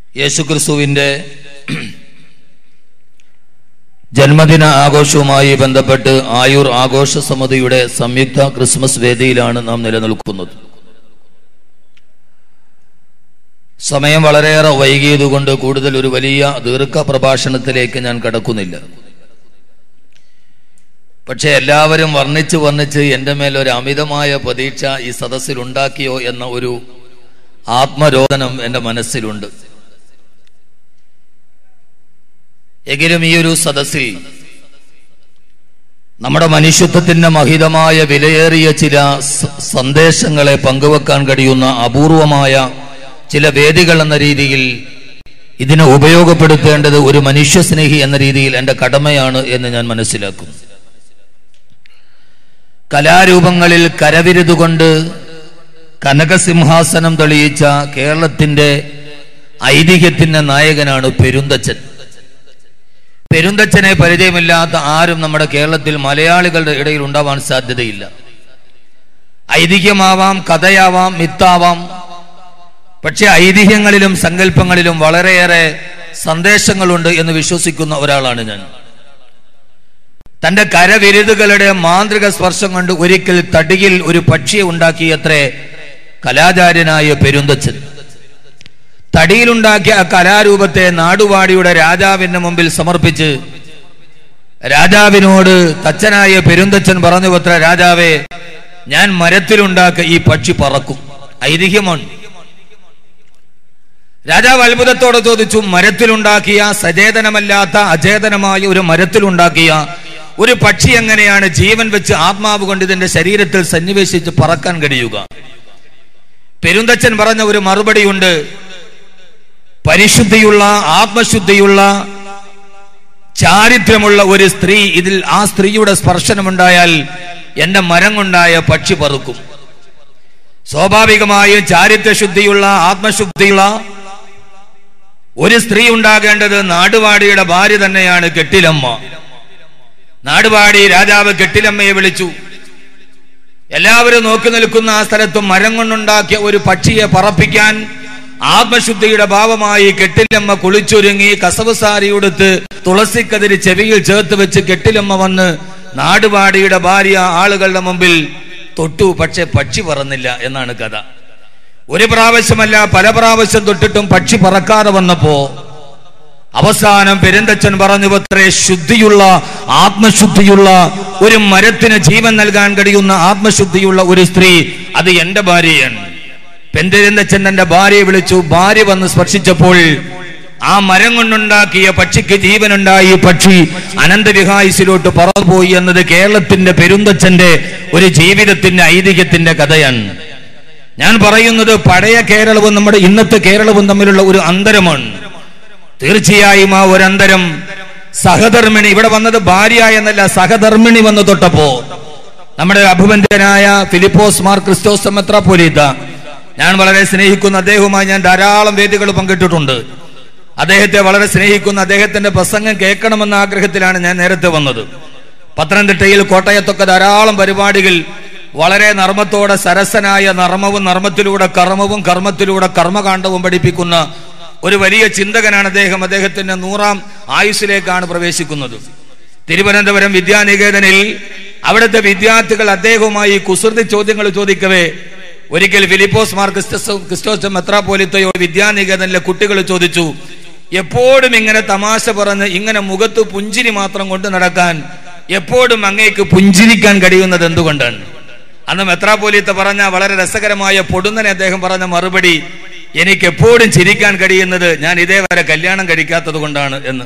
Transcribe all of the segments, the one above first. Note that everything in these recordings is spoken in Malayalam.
യേശുക്രിസ്തുവിൻ്റെ ജന്മദിന ആഘോഷവുമായി ബന്ധപ്പെട്ട് ആയൂർ ആഘോഷ സമിതിയുടെ സംയുക്ത ക്രിസ്മസ് വേദിയിലാണ് നാം നിലനിൽക്കുന്നത് സമയം വളരെയേറെ വൈകിയതുകൊണ്ട് കൂടുതൽ ഒരു വലിയ ദീർഘ പ്രഭാഷണത്തിലേക്ക് ഞാൻ കടക്കുന്നില്ല പക്ഷെ എല്ലാവരും വർണ്ണിച്ച് വർണ്ണിച്ച് എൻ്റെ മേൽ ഒരു അമിതമായ പ്രതീക്ഷ ഈ സദസ്സിൽ ഉണ്ടാക്കിയോ എന്ന ഒരു ആത്മരോധനം എൻ്റെ മനസ്സിലുണ്ട് എങ്കിലും ഈ ഒരു സദസ്സിൽ നമ്മുടെ മനുഷ്യത്വത്തിന്റെ മഹിതമായ വിലയേറിയ ചില സ- സന്ദേശങ്ങളെ പങ്കുവെക്കാൻ കഴിയുന്ന അപൂർവമായ ചില വേദികൾ എന്ന രീതിയിൽ ഇതിനെ ഉപയോഗപ്പെടുത്തേണ്ടത് ഒരു മനുഷ്യസ്നേഹി എന്ന രീതിയിൽ എൻ്റെ കടമയാണ് എന്ന് ഞാൻ മനസ്സിലാക്കുന്നു കലാരൂപങ്ങളിൽ കരവിരുതുകൊണ്ട് കനകസിംഹാസനം തെളിയിച്ച കേരളത്തിന്റെ ഐതിഹ്യത്തിന്റെ നായകനാണ് പെരുന്തച്ചൻ പെരുന്തച്ചനെ പരിചയമില്ലാത്ത ആരും നമ്മുടെ കേരളത്തിൽ മലയാളികളുടെ ഇടയിൽ ഉണ്ടാവാൻ സാധ്യതയില്ല ഐതിഹ്യമാവാം കഥയാവാം മിത്താവാം പക്ഷെ ഐതിഹ്യങ്ങളിലും സങ്കല്പങ്ങളിലും വളരെയേറെ സന്ദേശങ്ങളുണ്ട് എന്ന് വിശ്വസിക്കുന്ന ഒരാളാണ് ഞാൻ തന്റെ കരവിരുതുകളുടെ മാന്ത്രിക സ്പർശം കൊണ്ട് ഒരിക്കൽ തടിയിൽ ഒരു പക്ഷിയെ ഉണ്ടാക്കിയത്രേ കലാചാര്യനായ പെരുന്തച്ചൻ തടിയിലുണ്ടാക്കിയ ആ കലാരൂപത്തെ നാടുവാടിയുടെ രാജാവിന്റെ മുമ്പിൽ സമർപ്പിച്ച് രാജാവിനോട് തച്ചനായ പെരുന്തച്ചൻ പറഞ്ഞു പത്ര രാജാവേ ഞാൻ മരത്തിലുണ്ടാക്കിയ ഈ പക്ഷി പറക്കും ഐതിഹ്യമാണ് രാജാവ് അത്ഭുതത്തോടെ ചോദിച്ചു മരത്തിലുണ്ടാക്കിയ സചേതനമല്ലാത്ത അചേതനമായ ഒരു മരത്തിലുണ്ടാക്കിയ ഒരു പക്ഷി എങ്ങനെയാണ് ജീവൻ വെച്ച് ആത്മാവ് കൊണ്ട് ഇതിന്റെ ശരീരത്തിൽ സന്നിവേശിച്ച് പറക്കാൻ കഴിയുക പെരുന്തച്ചൻ പറഞ്ഞ ഒരു മറുപടിയുണ്ട് പരിശുദ്ധിയുള്ള ആത്മശുദ്ധിയുള്ള ചാരിത്രമുള്ള ഒരു സ്ത്രീ ഇതിൽ ആ സ്ത്രീയുടെ സ്പർശനമുണ്ടായാൽ എന്റെ മരം കൊണ്ടായ പക്ഷി പറക്കും സ്വാഭാവികമായും ചാരിത്രശുദ്ധിയുള്ള ആത്മശുദ്ധിയുള്ള ഒരു സ്ത്രീ ഉണ്ടാകേണ്ടത് നാടുവാടിയുടെ ഭാര്യ തന്നെയാണ് കെട്ടിലമ്മ നാടുവാടി രാജാവ് കെട്ടിലമ്മയെ വിളിച്ചു എല്ലാവരും നോക്കി നിൽക്കുന്ന ആ സ്ഥലത്തും മരം കൊണ്ടുണ്ടാക്കിയ ഒരു പക്ഷിയെ പറപ്പിക്കാൻ ആത്മശുദ്ധിയുടെ ഭാവമായി കെട്ടിലമ്മ കുളിച്ചൊരുങ്ങി കസവ് സാരി ഉടുത്ത് തുളസിക്കതിരി ചെവിയിൽ ചേർത്ത് വെച്ച് കെട്ടിലമ്മ വന്ന് നാടുവാടിയുടെ ഭാര്യ ആളുകളുടെ മുമ്പിൽ തൊട്ടു പക്ഷെ പക്ഷി പറന്നില്ല എന്നാണ് കഥ ഒരു പ്രാവശ്യമല്ല പല പ്രാവശ്യം തൊട്ടിട്ടും പക്ഷി പറക്കാതെ വന്നപ്പോ അവസാനം പെരുന്തച്ചൻ പറഞ്ഞു പത്രേ ശുദ്ധിയുള്ള ആത്മശുദ്ധിയുള്ള ഒരു മരത്തിന് ജീവൻ നൽകാൻ കഴിയുന്ന ആത്മശുദ്ധിയുള്ള ഒരു സ്ത്രീ അത് എന്റെ ഭാര്യയാണ് പെരുന്തച്ചൻ തന്റെ ഭാര്യയെ വിളിച്ചു ഭാര്യ വന്ന് സ്പർശിച്ചപ്പോൾ ആ മരം കൊണ്ടുണ്ടാക്കിയ പക്ഷിക്ക് ജീവനുണ്ടായി പക്ഷി അനന്തവിഹായുസിലോട്ട് പറന്നുപോയി എന്നത് കേരളത്തിന്റെ പെരുന്തച്ചന്റെ ഒരു ജീവിതത്തിന്റെ ഐതിഹ്യത്തിന്റെ കഥയാണ് ഞാൻ പറയുന്നത് പഴയ കേരളവും നമ്മുടെ ഇന്നത്തെ കേരളവും തമ്മിലുള്ള ഒരു അന്തരമാണ് തീർച്ചയായും ആ ഒരു അന്തരം സഹധർമ്മിണി ഇവിടെ വന്നത് ഭാര്യ എന്നല്ല സഹധർമ്മിണി വന്ന് തൊട്ടപ്പോ നമ്മുടെ അഭിബന്ധനായ ഫിലിപ്പോസ് മാർ ക്രിസ്റ്റോസ് മെത്രാപ്പൊലീത്ത ഞാൻ വളരെ സ്നേഹിക്കുന്ന അദ്ദേഹവുമായി ഞാൻ ധാരാളം വേദികൾ പങ്കിട്ടിട്ടുണ്ട് അദ്ദേഹത്തെ വളരെ സ്നേഹിക്കുന്ന അദ്ദേഹത്തിന്റെ പ്രസംഗം കേൾക്കണമെന്ന ആഗ്രഹത്തിലാണ് ഞാൻ നേരത്തെ വന്നത് പത്തനംതിട്ടയിൽ കോട്ടയത്തൊക്കെ ധാരാളം പരിപാടികൾ വളരെ നർമ്മത്തോടെ സരസനായ നർമ്മവും നർമ്മത്തിലൂടെ കർമ്മവും കർമ്മത്തിലൂടെ കർമ്മകാണ്ഡവും പഠിപ്പിക്കുന്ന ഒരു വലിയ ചിന്തകനാണ് അദ്ദേഹം അദ്ദേഹത്തിന്റെ നൂറാം ആയുസ്സിലേക്കാണ് പ്രവേശിക്കുന്നത് തിരുവനന്തപുരം വിദ്യാനികേതനിൽ അവിടുത്തെ വിദ്യാർത്ഥികൾ അദ്ദേഹവുമായി കുസൃതി ചോദ്യങ്ങൾ ചോദിക്കവേ ഒരിക്കൽ ഫിലിപ്പോസ് മാർ ക്രിസ്റ്റോ ക്രിസ്റ്റോസ് മെത്രാപോലിത്തയോ വിദ്യാനികേതനിലെ കുട്ടികൾ ചോദിച്ചു എപ്പോഴും ഇങ്ങനെ തമാശ പറഞ്ഞ് ഇങ്ങനെ മുഖത്ത് പുഞ്ചിരി മാത്രം കൊണ്ട് നടക്കാൻ എപ്പോഴും അങ്ങേക്ക് പുഞ്ചിരിക്കാൻ കഴിയുന്നത് എന്തുകൊണ്ടാണ് അന്ന് മെത്രാപോലിത്ത പറഞ്ഞ വളരെ രസകരമായ പൊടുന്നനെ അദ്ദേഹം പറഞ്ഞ മറുപടി എനിക്ക് എപ്പോഴും ചിരിക്കാൻ കഴിയുന്നത് ഞാൻ ഇതേവരെ കല്യാണം കഴിക്കാത്തത് കൊണ്ടാണ് എന്ന്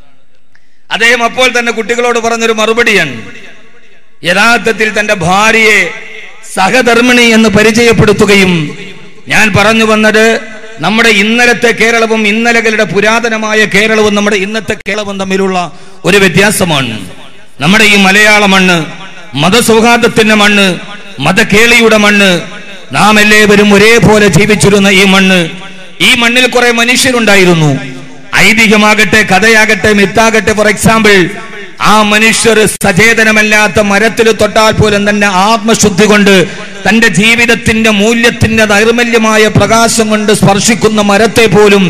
അദ്ദേഹം അപ്പോൾ തന്നെ കുട്ടികളോട് പറഞ്ഞൊരു മറുപടിയാണ് യഥാർത്ഥത്തിൽ തന്റെ ഭാര്യയെ സഹധർമ്മിണി എന്ന് പരിചയപ്പെടുത്തുകയും ഞാൻ പറഞ്ഞു വന്നത് നമ്മുടെ ഇന്നലത്തെ കേരളവും ഇന്നലകളുടെ പുരാതനമായ കേരളവും നമ്മുടെ ഇന്നത്തെ കേരളവും തമ്മിലുള്ള ഒരു വ്യത്യാസമാണ് നമ്മുടെ ഈ മലയാള മണ്ണ് മതസൗഹാർദ്ദത്തിന്റെ മണ്ണ് മതകേളിയുടെ മണ്ണ് നാം എല്ലാവരും ഒരേപോലെ ജീവിച്ചിരുന്ന ഈ മണ്ണ് ഈ മണ്ണിൽ കുറെ മനുഷ്യരുണ്ടായിരുന്നു ഐതിഹ്യമാകട്ടെ കഥയാകട്ടെ മിത്താകട്ടെ ഫോർ എക്സാമ്പിൾ ആ മനുഷ്യർ സചേതനമല്ലാത്ത മരത്തിൽ തൊട്ടാൽ പോലും തന്റെ ആത്മശുദ്ധി കൊണ്ട് തന്റെ ജീവിതത്തിന്റെ മൂല്യത്തിന്റെ നൈർമല്യമായ പ്രകാശം കൊണ്ട് സ്പർശിക്കുന്ന മരത്തെ പോലും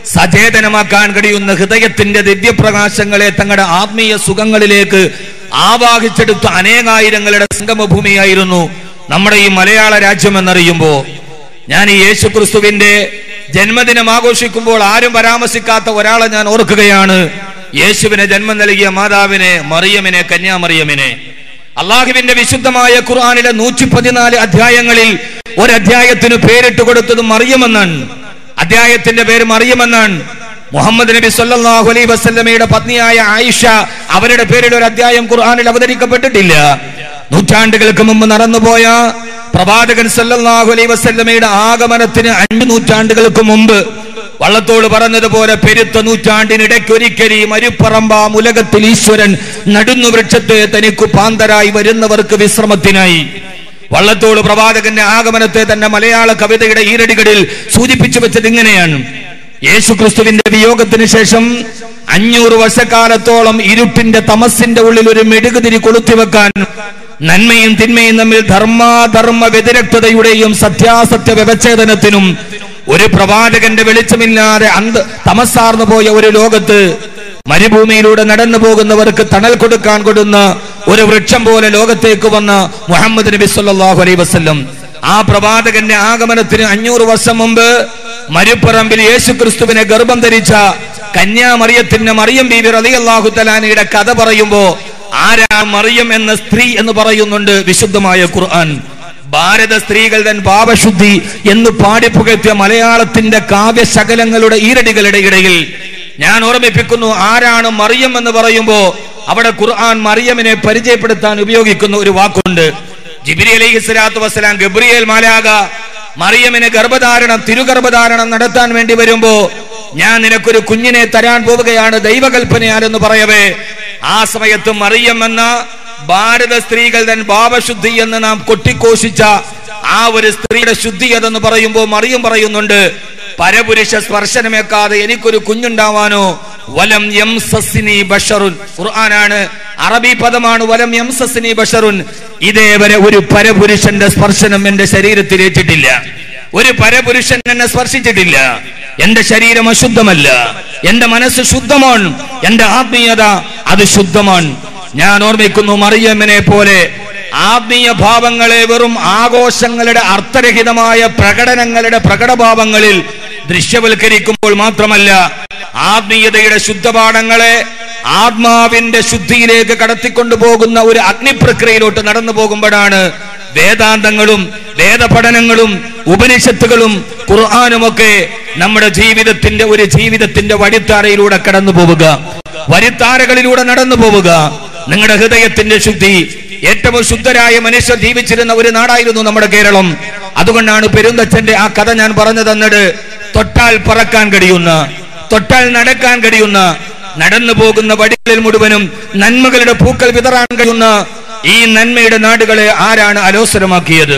സചേതനമാക്കാൻ കഴിയുന്ന ഹൃദയത്തിന്റെ ദിവ്യപ്രകാശങ്ങളെ തങ്ങളുടെ ആത്മീയ സുഖങ്ങളിലേക്ക് ആവാഹിച്ചെടുത്ത അനേകായിരങ്ങളുടെ സംഗമഭൂമിയായിരുന്നു നമ്മുടെ ഈ മലയാള രാജ്യം എന്നറിയുമ്പോ ഞാൻ ഈ യേശു ക്രിസ്തുവിന്റെ ജന്മദിനം ആഘോഷിക്കുമ്പോൾ ആരും പരാമർശിക്കാത്ത ഒരാളെ ഞാൻ ഓർക്കുകയാണ് യേശുവിനെ ജന്മം നൽകിയ മാതാവിനെ മറിയമിനെ കന്യാമറിയമിനെ അള്ളാഹുവിന്റെ വിശുദ്ധമായ ഖുർആാനിലെ നൂറ്റി പതിനാല് അധ്യായങ്ങളിൽ ഒരധ്യായത്തിന് പേരിട്ട് കൊടുത്തത് മറിയമെന്നാണ് അധ്യായത്തിന്റെ പേര് മറിയമെന്നാണ് മുഹമ്മദ് നബി സല്ലല്ലാഹു അലൈഹി വസല്ലമയുടെ പത്നിയായ ആയിഷ അവരുടെ പേരിൽ ഒരു അധ്യായം ഖുർആനിൽ അവതരിക്കപ്പെട്ടിട്ടില്ല നൂറ്റാണ്ടുകൾക്ക് മുമ്പ് നടന്നുപോയ പ്രവാചകൻ സല്ലല്ലാഹു അലൈഹി വസല്ലമയുടെ ആഗമനത്തിന് അഞ്ചു നൂറ്റാണ്ടുകൾക്ക് മുമ്പ് വള്ളത്തോട് പറഞ്ഞതുപോലെ പെരുത്ത നൂറ്റാണ്ടിനിടയ്ക്കൊരിക്കലി മരുപ്പറമ്പാം ഉലകത്തിൽ ഈശ്വരൻ നടുന്നു വൃക്ഷത്തെ തനിക്കു പാന്തരായി വരുന്നവർക്ക് വിശ്രമത്തിനായി വള്ളത്തോട് പ്രവാചകന്റെ ആഗമനത്തെ തന്നെ മലയാള കവിതയുടെ ഈരടികളിൽ സൂചിപ്പിച്ചു വെച്ചത് ഇങ്ങനെയാണ് യേശു ക്രിസ്തുവിന്റെ വിയോഗത്തിന് ശേഷം അഞ്ഞൂറ് വർഷക്കാലത്തോളം ഇരുട്ടിന്റെ തമസിന്റെ ഉള്ളിൽ ഒരു മെഴുകുതിരി കൊളുത്തിവെക്കാൻ നന്മയും തിന്മയും തമ്മിൽ ധർമാധർമ്മ വ്യതിരക്തതയുടെയും സത്യാസത്യ വ്യവച്ഛേദനത്തിനും ഒരു പ്രവാചകന്റെ വെളിച്ചമില്ലാതെ അന്ത തമസാർന്നു പോയ ഒരു ലോകത്ത് മരുഭൂമിയിലൂടെ നടന്നു പോകുന്നവർക്ക് തണൽ കൊടുക്കാൻ കൊടുന്ന ഒരു വൃക്ഷം പോലെ ലോകത്തേക്ക് വന്ന മുഹമ്മദ് നബി സല്ലല്ലാഹു അലൈഹി വസല്ലം ആ പ്രവാചകന്റെ ആഗമനത്തിന് അഞ്ഞൂറ് വർഷം മുമ്പ് മരുപ്പറമ്പിൽ യേശു ക്രിസ്തുവിനെ ഗർഭം ധരിച്ച കന്യാമറിയത്തിന്റെ മറിയം ബീവി റളിയല്ലാഹു തലാനയുടെ കഥ പറയുമ്പോ ആരാ മറിയം എന്ന സ്ത്രീ എന്ന് പറയുന്നുണ്ട് വിശുദ്ധമായ ഖുർആൻ ഭാരത സ്ത്രീകൾ തൻ പാപശുദ്ധി എന്ന് പാടിപ്പുകഴ്ത്തിയ മലയാളത്തിന്റെ കാവ്യശകലങ്ങളുടെ ഈരടികളുടെ ഇടയിൽ ഞാൻ ഓർമ്മിപ്പിക്കുന്നു ആരാണ് മറിയം എന്ന് പറയുമ്പോ അവിടെ ഖുർആൻ മറിയമിനെ പരിചയപ്പെടുത്താൻ ഉപയോഗിക്കുന്ന ഒരു വാക്കുണ്ട് ജിബിരി അലൈഹി സ്വലാത്തു വസ്സലാം ഗബ്രിയേൽ മാലാക മറിയമിന് ഗർഭധാരണം തിരുഗർഭധാരണം നടത്താൻ വേണ്ടി വരുമ്പോ ഞാൻ നിനക്കൊരു കുഞ്ഞിനെ തരാൻ പോവുകയാണ് ദൈവകൽപ്പനയാലെന്ന് പറയവേ ആ സമയത്ത് മറിയം എന്ന ഭാരത സ്ത്രീകൾ തൻ ഭാവശുദ്ധി എന്ന് നാം കൊട്ടിക്കോശിച്ച ആ ഒരു സ്ത്രീയുടെ ശുദ്ധി അതെന്ന് പറയുമ്പോൾ മറിയം പറയുന്നുണ്ട് പരപുരുഷ സ്പർശനമേക്കാതെ എനിക്കൊരു കുഞ്ഞുണ്ടാവാനോ വലം യം സസ്സിനി ബഷറുൻ ഖുർആനാണ് അറബി പദമാണ് വലം യം സസ്സിനി ബഷറുൻ ഇതേവരെ ഒരു പരപുരുഷന്റെ സ്പർശനം എന്റെ ശരീരത്തിൽ ഏറ്റിട്ടില്ല ഒരു പരപുരുഷൻ എന്നെ സ്പർശിച്ചിട്ടില്ല എന്റെ ശരീരം അശുദ്ധമല്ല എന്റെ മനസ്സ് ശുദ്ധമാണ് എന്റെ ആത്മീയത അത് ശുദ്ധമാണ് ഞാൻ ഓർമ്മിക്കുന്നു മറിയമ്മിനെ പോലെ ആത്മീയ ഭാവങ്ങളെ വെറും ആഘോഷങ്ങളുടെ അർത്ഥരഹിതമായ പ്രകടനങ്ങളുടെ പ്രകടഭാവങ്ങളിൽ ദൃശ്യവൽക്കരിക്കുമ്പോൾ മാത്രമല്ല ആത്മീയതയുടെ ശുദ്ധപാഠങ്ങളെ ആത്മാവിന്റെ ശുദ്ധിയിലേക്ക് കടത്തിക്കൊണ്ടു പോകുന്ന ഒരു അഗ്നിപ്രക്രിയയിലോട്ട് നടന്നു പോകുമ്പോഴാണ് വേദാന്തങ്ങളും വേദപഠനങ്ങളും ഉപനിഷത്തുകളും ഖുർആാനുമൊക്കെ നമ്മുടെ ജീവിതത്തിന്റെ ഒരു ജീവിതത്തിന്റെ വഴിത്താരയിലൂടെ കടന്നു പോവുക വഴിത്താരകളിലൂടെ നടന്നു പോവുക നിങ്ങളുടെ ഹൃദയത്തിന്റെ ശുദ്ധി ഏറ്റവും ശുദ്ധരായ മനുഷ്യർ ജീവിച്ചിരുന്ന ഒരു നാടായിരുന്നു നമ്മുടെ കേരളം അതുകൊണ്ടാണ് പെരുന്തച്ഛന്റെ ആ കഥ ഞാൻ പറഞ്ഞു തന്നത് തൊട്ടാൽ പറക്കാൻ കഴിയുന്ന തൊട്ടാൽ നടക്കാൻ കഴിയുന്ന നടന്നു പോകുന്ന വടികളിൽ മുഴുവനും നന്മകളുടെ പൂക്കൾ വിതറാൻ കഴിയുന്ന ഈ നന്മയുടെ നാടുകളെ ആരാണ് അലോസരമാക്കിയത്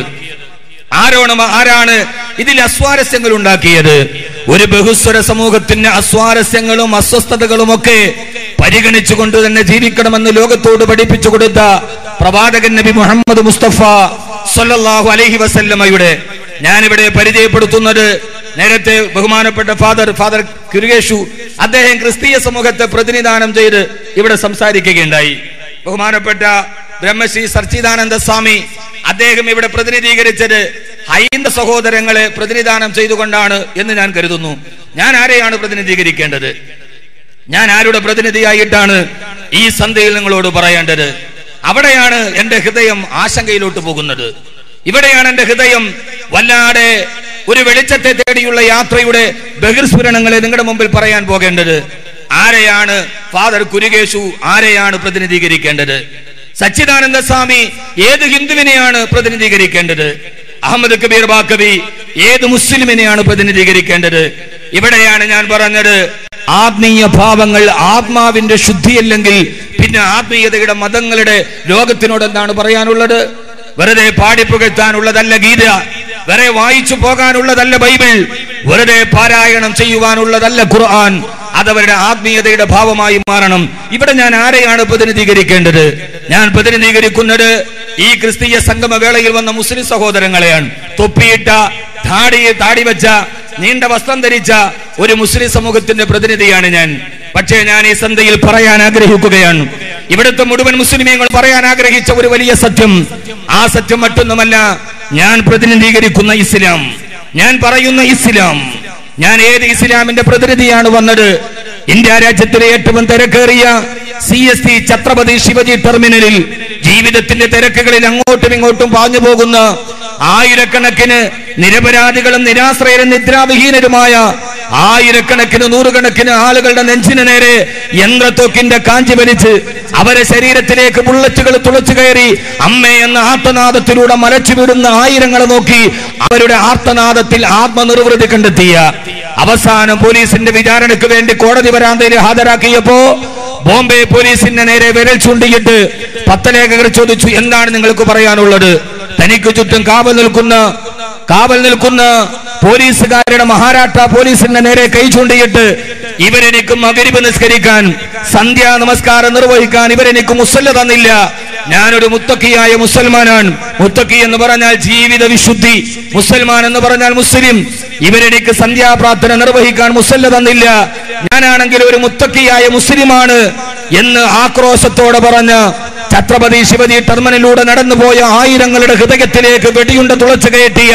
ആരോണം ആരാണ് ഇതിൽ അസ്വാരസ്യങ്ങൾ ഉണ്ടാക്കിയത് ഒരു ബഹുസ്വര സമൂഹത്തിന് അസ്വാരസ്യങ്ങളും അസ്വസ്ഥതകളും ഒക്കെ പരിഗണിച്ചുകൊണ്ട് തന്നെ ജീവിക്കണമെന്ന് ലോകത്തോട് പഠിപ്പിച്ചു കൊടുത്ത പ്രവാചകൻ നബി മുഹമ്മദ് മുസ്തഫ സല്ലല്ലാഹു അലൈഹി വസല്ലമയുടെ ഞാനിവിടെ പരിചയപ്പെടുത്തുന്നത് നേരത്തെ ബഹുമാനപ്പെട്ട ഫാദർ ഫാദർ കുരുകേഷു അദ്ദേഹം ക്രിസ്തീയ സമൂഹത്തെ പ്രതിനിധാനം ചെയ്ത് ഇവിടെ സംസാരിക്കുകയുണ്ടായി ബഹുമാനപ്പെട്ട ബ്രഹ്മശ്രീ സച്ചിദാനന്ദ സ്വാമി അദ്ദേഹം ഇവിടെ പ്രതിനിധീകരിച്ചത് ഹൈന്ദ സഹോദരങ്ങളെ പ്രതിനിധാനം ചെയ്തുകൊണ്ടാണ് എന്ന് ഞാൻ കരുതുന്നു ഞാൻ ആരെയാണ് പ്രതിനിധീകരിക്കേണ്ടത് ഞാൻ ആരുടെ പ്രതിനിധിയായിട്ടാണ് ഈ സന്ധ്യയിൽ നിങ്ങളോട് പറയേണ്ടത് അവിടെയാണ് എന്റെ ഹൃദയം ആശങ്കയിലോട്ട് പോകുന്നത് ഇവിടെയാണ് എന്റെ ഹൃദയം വല്ലാതെ ഒരു വെളിച്ചത്തെ തേടിയുള്ള യാത്രയുടെ ബഹിർസ്ഫുരണങ്ങളെ നിങ്ങളുടെ മുമ്പിൽ പറയാൻ പോകേണ്ടത് ആരെയാണ് ഫാദർ കുരുകേശു ആരെയാണ് പ്രതിനിധീകരിക്കേണ്ടത് സച്ചിദാനന്ദ സ്വാമി ഏത് ഹിന്ദുവിനെയാണ് പ്രതിനിധീകരിക്കേണ്ടത് അഹമ്മദ് കബീർ ബാക്കവി ഏത് മുസ്ലിമിനെയാണ് പ്രതിനിധീകരിക്കേണ്ടത് ഇവിടെയാണ് ഞാൻ പറഞ്ഞത് ആത്മീയ ഭാവങ്ങൾ ആത്മാവിന്റെ ശുദ്ധിയല്ലെങ്കിൽ പിന്നെ ആത്മീയതയുടെ മതങ്ങളുടെ ലോകത്തിനോട് എന്താണ് പറയാനുള്ളത് വെറുതെ പാടിപ്പുകഴ്ത്താനുള്ളതല്ല ഗീത വെറുതെ വായിച്ചു പോകാനുള്ളതല്ല ബൈബിൾ വെറുതെ പാരായണം ചെയ്യുവാനുള്ളതല്ല ഖുർആൻ അതവരുടെ ആത്മീയതയുടെ ഭാവമായി മാറണം ഇവിടെ ഞാൻ ആരെയാണ് പ്രതിനിധീകരിക്കേണ്ടത് ഞാൻ പ്രതിനിധീകരിക്കുന്നത് ഈ ക്രിസ്തീയ സംഗമ വേളയിൽ വന്ന മുസ്ലിം സഹോദരങ്ങളെയാണ് തൊപ്പിയിട്ട താടി താടി വെച്ച നീണ്ട വസ്ത്രം ധരിച്ച ഒരു മുസ്ലിം സമൂഹത്തിന്റെ പ്രതിനിധിയാണ് ഞാൻ പക്ഷേ ഞാൻ ഈ സന്ധ്യയിൽ പറയാൻ ആഗ്രഹിക്കുകയാണ് ഇവിടുത്തെ മുഴുവൻ മുസ്ലിമീങ്ങൾ പറയാൻ ആഗ്രഹിച്ച ഒരു വലിയ സത്യം ആ സത്യം മറ്റൊന്നുമല്ല ഞാൻ പ്രതിനിധീകരിക്കുന്ന ഇസ്ലാം ഞാൻ പറയുന്ന ഇസ്ലാം ഞാൻ ഏത് ഇസ്ലാമിന്റെ പ്രതിനിധിയാണ് വന്നത് ഇന്ത്യ രാജ്യത്തിലെ ഏറ്റവും തിരക്കേറിയ C S T Chhatrapati Shivaji ടെർമിനലിൽ ജീവിതത്തിന്റെ തിരക്കുകളിൽ അങ്ങോട്ടും ഇങ്ങോട്ടും പാഞ്ഞു പോകുന്ന ആയിരക്കണക്കിന് നിരപരാധികളും നിരാശ്രയരും നിദ്രാവിഹീനരുമായ ആയിരക്കണക്കിന് നൂറുകണക്കിന് ആളുകളുടെ നെഞ്ചിന് നേരെ യന്ത്രത്തൊക്കിന്റെ കാഞ്ചി വലിച്ച് അവരെ ശരീരത്തിലേക്ക് ബുള്ളറ്റുകൾ തുളച്ചു കയറി അമ്മേ എന്ന ആർത്തനാദത്തിലൂടെ മലച്ചു വിടുന്ന ആയിരങ്ങളെ നോക്കി അവരുടെ ആർത്തനാദത്തിൽ ആത്മനിർവൃതി കണ്ടെത്തിയ അവസാനം പോലീസിന്റെ വിചാരണയ്ക്ക് വേണ്ടി കോടതി വരാന്തയിൽ ഹാജരാക്കിയപ്പോ ബോംബെ പോലീസിന്റെ നേരെ വിരൽ ചൂണ്ടിയിട്ട് പത്തലേഖകർ ചോദിച്ചു എന്താണ് നിങ്ങൾക്ക് പറയാനുള്ളത് തനിക്ക് ചുറ്റും കാവൽ നിൽക്കുന്ന കാവൽ നിൽക്കുന്ന പോലീസുകാരുടെ മഹാരാഷ്ട്ര പോലീസിന്റെ നേരെ കൈ ചൂണ്ടിയിട്ട് ഇവരെനിക്ക് മകരിവ് നിസ്കരിക്കാൻ സന്ധ്യാ നമസ്കാരം നിർവഹിക്കാൻ ഇവരെനിക്ക് മുസല്ല തന്നില്ല ഞാനൊരു മുത്തക്കിയായ മുസൽമാനാണ് മുത്തക്കി എന്ന് പറഞ്ഞാൽ ജീവിത വിശുദ്ധി മുസൽമാൻ എന്ന് പറഞ്ഞാൽ മുസ്ലിം ഇവരെനിക്ക് സന്ധ്യാപ്രാർത്ഥന നിർവഹിക്കാൻ മുസല്ല തന്നില്ല ഞാനാണെങ്കിൽ ഒരു മുത്തക്കിയായ മുസ്ലിമാണ് എന്ന് ആക്രോശത്തോടെ പറഞ്ഞ ഛത്രപതി ശിവജി ടെർമിനലിലൂടെ നടന്നുപോയ ആയിരങ്ങളുടെ ഹൃദയത്തിലേക്ക് വെടിയുണ്ട തുളച്ചു കയറ്റിയ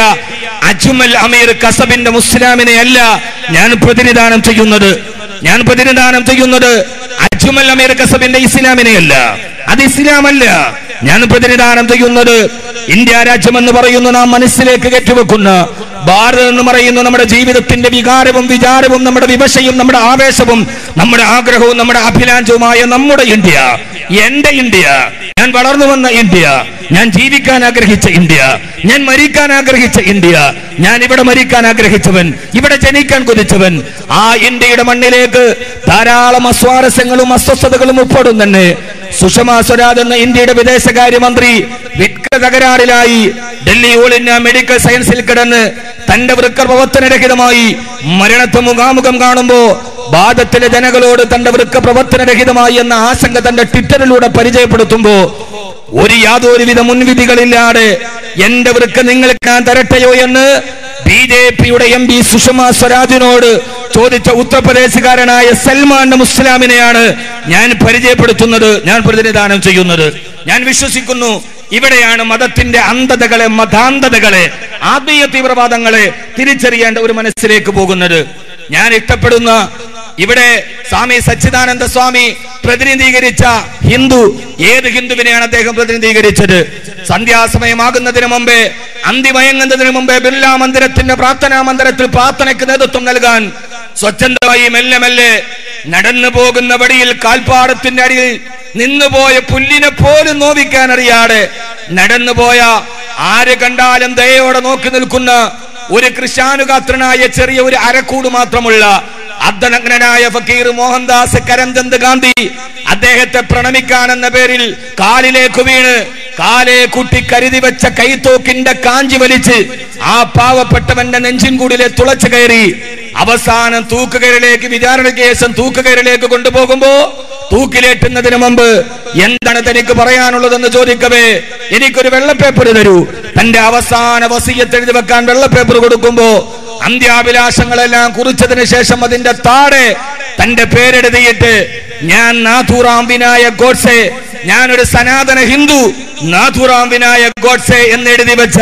അജ്മൽ അമീർ കസബിന്റെ മുസ്ലാമിനെ അല്ല ഞാൻ പ്രതിനിധാനം ചെയ്യുന്നത് ഞാൻ പ്രതിനിധാനം ചെയ്യുന്നത് അജ്മൽ അമീർ കസബിന്റെ ഇസ്ലാമിനെയല്ല അത് ഇസ്ലാമല്ല ഞാൻ പ്രതിനിധാനം ചെയ്യുന്നത് ഇന്ത്യ രാജ്യം എന്ന് പറയുന്ന നാം മനസ്സിലേക്ക് കെട്ടിവെക്കുന്ന ഭാരതം എന്ന് പറയുന്ന നമ്മുടെ ജീവിതത്തിന്റെ വികാരവും വിചാരവും നമ്മുടെ വിവശയും നമ്മുടെ ആവേശവും നമ്മുടെ ആഗ്രഹവും നമ്മുടെ അഭിലാഷവുമായ നമ്മുടെ ഇന്ത്യ എന്റെ ഇന്ത്യ ഞാൻ വളർന്നു വന്ന ഇന്ത്യ ഞാൻ ജീവിക്കാൻ ആഗ്രഹിച്ച ഇന്ത്യ ഞാൻ മരിക്കാൻ ആഗ്രഹിച്ച ഇന്ത്യ ഞാൻ ഇവിടെ മരിക്കാൻ ആഗ്രഹിച്ചവൻ ഇവിടെ ജനിക്കാൻ കൊതിച്ചവൻ ആ ഇന്ത്യയുടെ മണ്ണിലേക്ക് ധാരാളം അസ്വാരസ്യങ്ങളും അസ്വസ്ഥതകളും ഉൾപ്പെടും തന്നെ സുഷമ സ്വരാജ് എന്ന ഇന്ത്യയുടെ വിദേശകാര്യമന്ത്രി വിക്ര തകരാറിലായി ഡൽഹി ഓൾ ഇന്ത്യ മെഡിക്കൽ സയൻസിൽ കിടന്ന് തന്റെ വൃക്ക പ്രവർത്തനരഹിതമായി മരണത്തെ മുഖാമുഖം കാണുമ്പോ വാദത്തിലെ ജനങ്ങളോട് തന്റെ വൃക്ക പ്രവർത്തനരഹിതമായി എന്ന ആശങ്ക തന്റെ ട്വിറ്ററിലൂടെ പരിചയപ്പെടുത്തുമ്പോ ഒരു യാതൊരുവിധ മുൻവിധികളില്ലാതെ എന്റെ വൃക്ക നിങ്ങൾക്ക് ഞാൻ തരട്ടെയോ എന്ന് ബി ജെ പിയുടെ എം പി സുഷമ സ്വരാജിനോട് ചോദിച്ച ഉത്തർപ്രദേശുകാരനായ സൽമാൻ മുസ്ലാമിനെയാണ് ഞാൻ പരിചയപ്പെടുത്തുന്നത് ഞാൻ പ്രതിനിധാനം ചെയ്യുന്നത് ഞാൻ വിശ്വസിക്കുന്നു ഇവിടെയാണ് മതത്തിന്റെ അന്ധതകളെ മതാന്ധതകളെ ആത്മീയ തീവ്രവാദങ്ങളെ തിരിച്ചറിയേണ്ട ഒരു മനസ്സിലേക്ക് പോകുന്നത് ഞാൻ ഇഷ്ടപ്പെടുന്ന ഇവിടെ സ്വാമി സച്ചിദാനന്ദ സ്വാമി പ്രതിനിധീകരിച്ച ഹിന്ദു ഏത് ഹിന്ദുവിനെയാണ് അദ്ദേഹം പ്രതിനിധീകരിച്ചത് സന്ധ്യാസമയമാകുന്നതിന് മുമ്പേ അന്തിമയങ്ങുന്നതിന് മുമ്പേ ബിർല മന്ദിരത്തിന്റെ പ്രാർത്ഥനാ മന്ദിരത്തിൽ പ്രാർത്ഥനയ്ക്ക് നേതൃത്വം നൽകാൻ സ്വച്ഛന്തമായി മെല്ലെ മെല്ലെ നടന്നു പോകുന്ന വഴിയിൽ കാൽപ്പാടത്തിന്റെ അടിയിൽ നിന്നുപോയ പുല്ലിനെ പോലും നോവിക്കാൻ അറിയാതെ നടന്നുപോയ ആര് കണ്ടാലും ദയോടെ നോക്കി നിൽക്കുന്ന ഒരു കൃഷാനുഗാത്രനായ ചെറിയ ഒരു അരക്കൂട് മാത്രമുള്ള അർദ്ധനഗ്നനായ ഫക്കീർ മോഹൻദാസ് കരംചന്ദ് ഗാന്ധി അദ്ദേഹത്തെ പ്രണമിക്കാൻ എന്ന പേരിൽ കാലിലേക്ക് വീണ് കാലെ കുട്ടി കരുതി വെച്ച കൈത്തോക്കിന്റെ കാഞ്ചി വലിച്ച് ആ പാവപ്പെട്ടവന്റെ നെഞ്ചിൻകൂടിലെ തുളച്ചു കയറി അവസാനം തൂക്കുകയറിലേക്ക് വിചാരണ കേസം തൂക്കുകയറിലേക്ക് കൊണ്ടുപോകുമ്പോ തൂക്കിലേറ്റുന്നതിന് മുമ്പ് എന്താണ് തനിക്ക് പറയാനുള്ളതെന്ന് ചോദിക്കവേ എനിക്കൊരു വെള്ളപ്പേപ്പർ തരൂ തന്റെ അവസാന വസീയത്ത് എഴുതി വെക്കാൻ വെള്ളപ്പേപ്പർ കൊടുക്കുമ്പോ അന്ത്യാഭിലാഷങ്ങളെല്ലാം കുറിച്ചതിന് ശേഷം അതിന്റെ താഴെ തന്റെ പേരെഴുതിയിട്ട് ഞാൻ നാഥുറാം വിനായക് ഗോഡ്സെ ഞാനൊരു സനാതന ഹിന്ദു നാഥുറാം വിനായക് ഗോഡ്സെ എന്നെഴുതി വെച്ച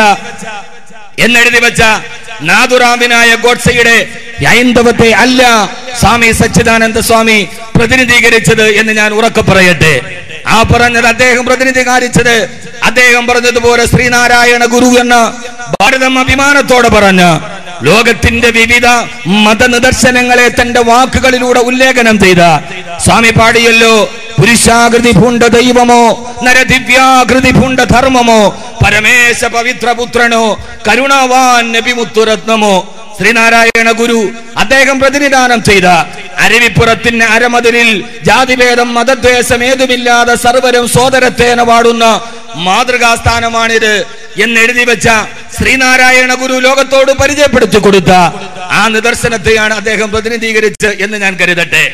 എന്നെഴുതി വെച്ച നാഥുറാമിനായ ഗോഡ്സയുടെ ഹൈന്ദവത്തെ അല്ല സ്വാമി സച്ചിദാനന്ദ സ്വാമി പ്രതിനിധീകരിച്ചത് എന്ന് ഞാൻ ഉറക്കെ പറയട്ടെ ആ പറഞ്ഞത് അദ്ദേഹം പ്രതിനിധീകരിച്ചത് അദ്ദേഹം പറഞ്ഞതുപോലെ ശ്രീനാരായണ ഗുരു എന്ന ഭാരതം അഭിമാനത്തോടെ പറഞ്ഞ ലോകത്തിന്റെ വിവിധ മതനിദർശനങ്ങളെ തന്റെ വാക്കുകളിലൂടെ ഉല്ലേഖനം ചെയ്ത സ്വാമി പാടിയല്ലോ പുരുഷാകൃതി പൂണ്ട ദൈവമോ നരദിവ്യാകൃതി പൂണ്ട ധർമ്മമോ പരമേശ പവിത്രപുത്രനോ കരുണാവാൻ നബിമുത്തുരത്നമോ ശ്രീനാരായണ ഗുരു അദ്ദേഹം പ്രതിനിധാനം ചെയ്ത അരുവിപ്പുറത്തിന് അരമതിലിൽ ജാതിഭേദം മതദ്വേഷം ഏതുമില്ലാതെ സർവരും സോദരത്തേന പാടുന്ന മാതൃകാസ്ഥാനമാണിത് എന്ന് എഴുതി വെച്ച ശ്രീനാരായണ ഗുരു ലോകത്തോട് പരിചയപ്പെടുത്തി കൊടുത്ത ആ നിദർശനത്തെയാണ് അദ്ദേഹം പ്രതിനിധീകരിച്ച് എന്ന് ഞാൻ കരുതട്ടെ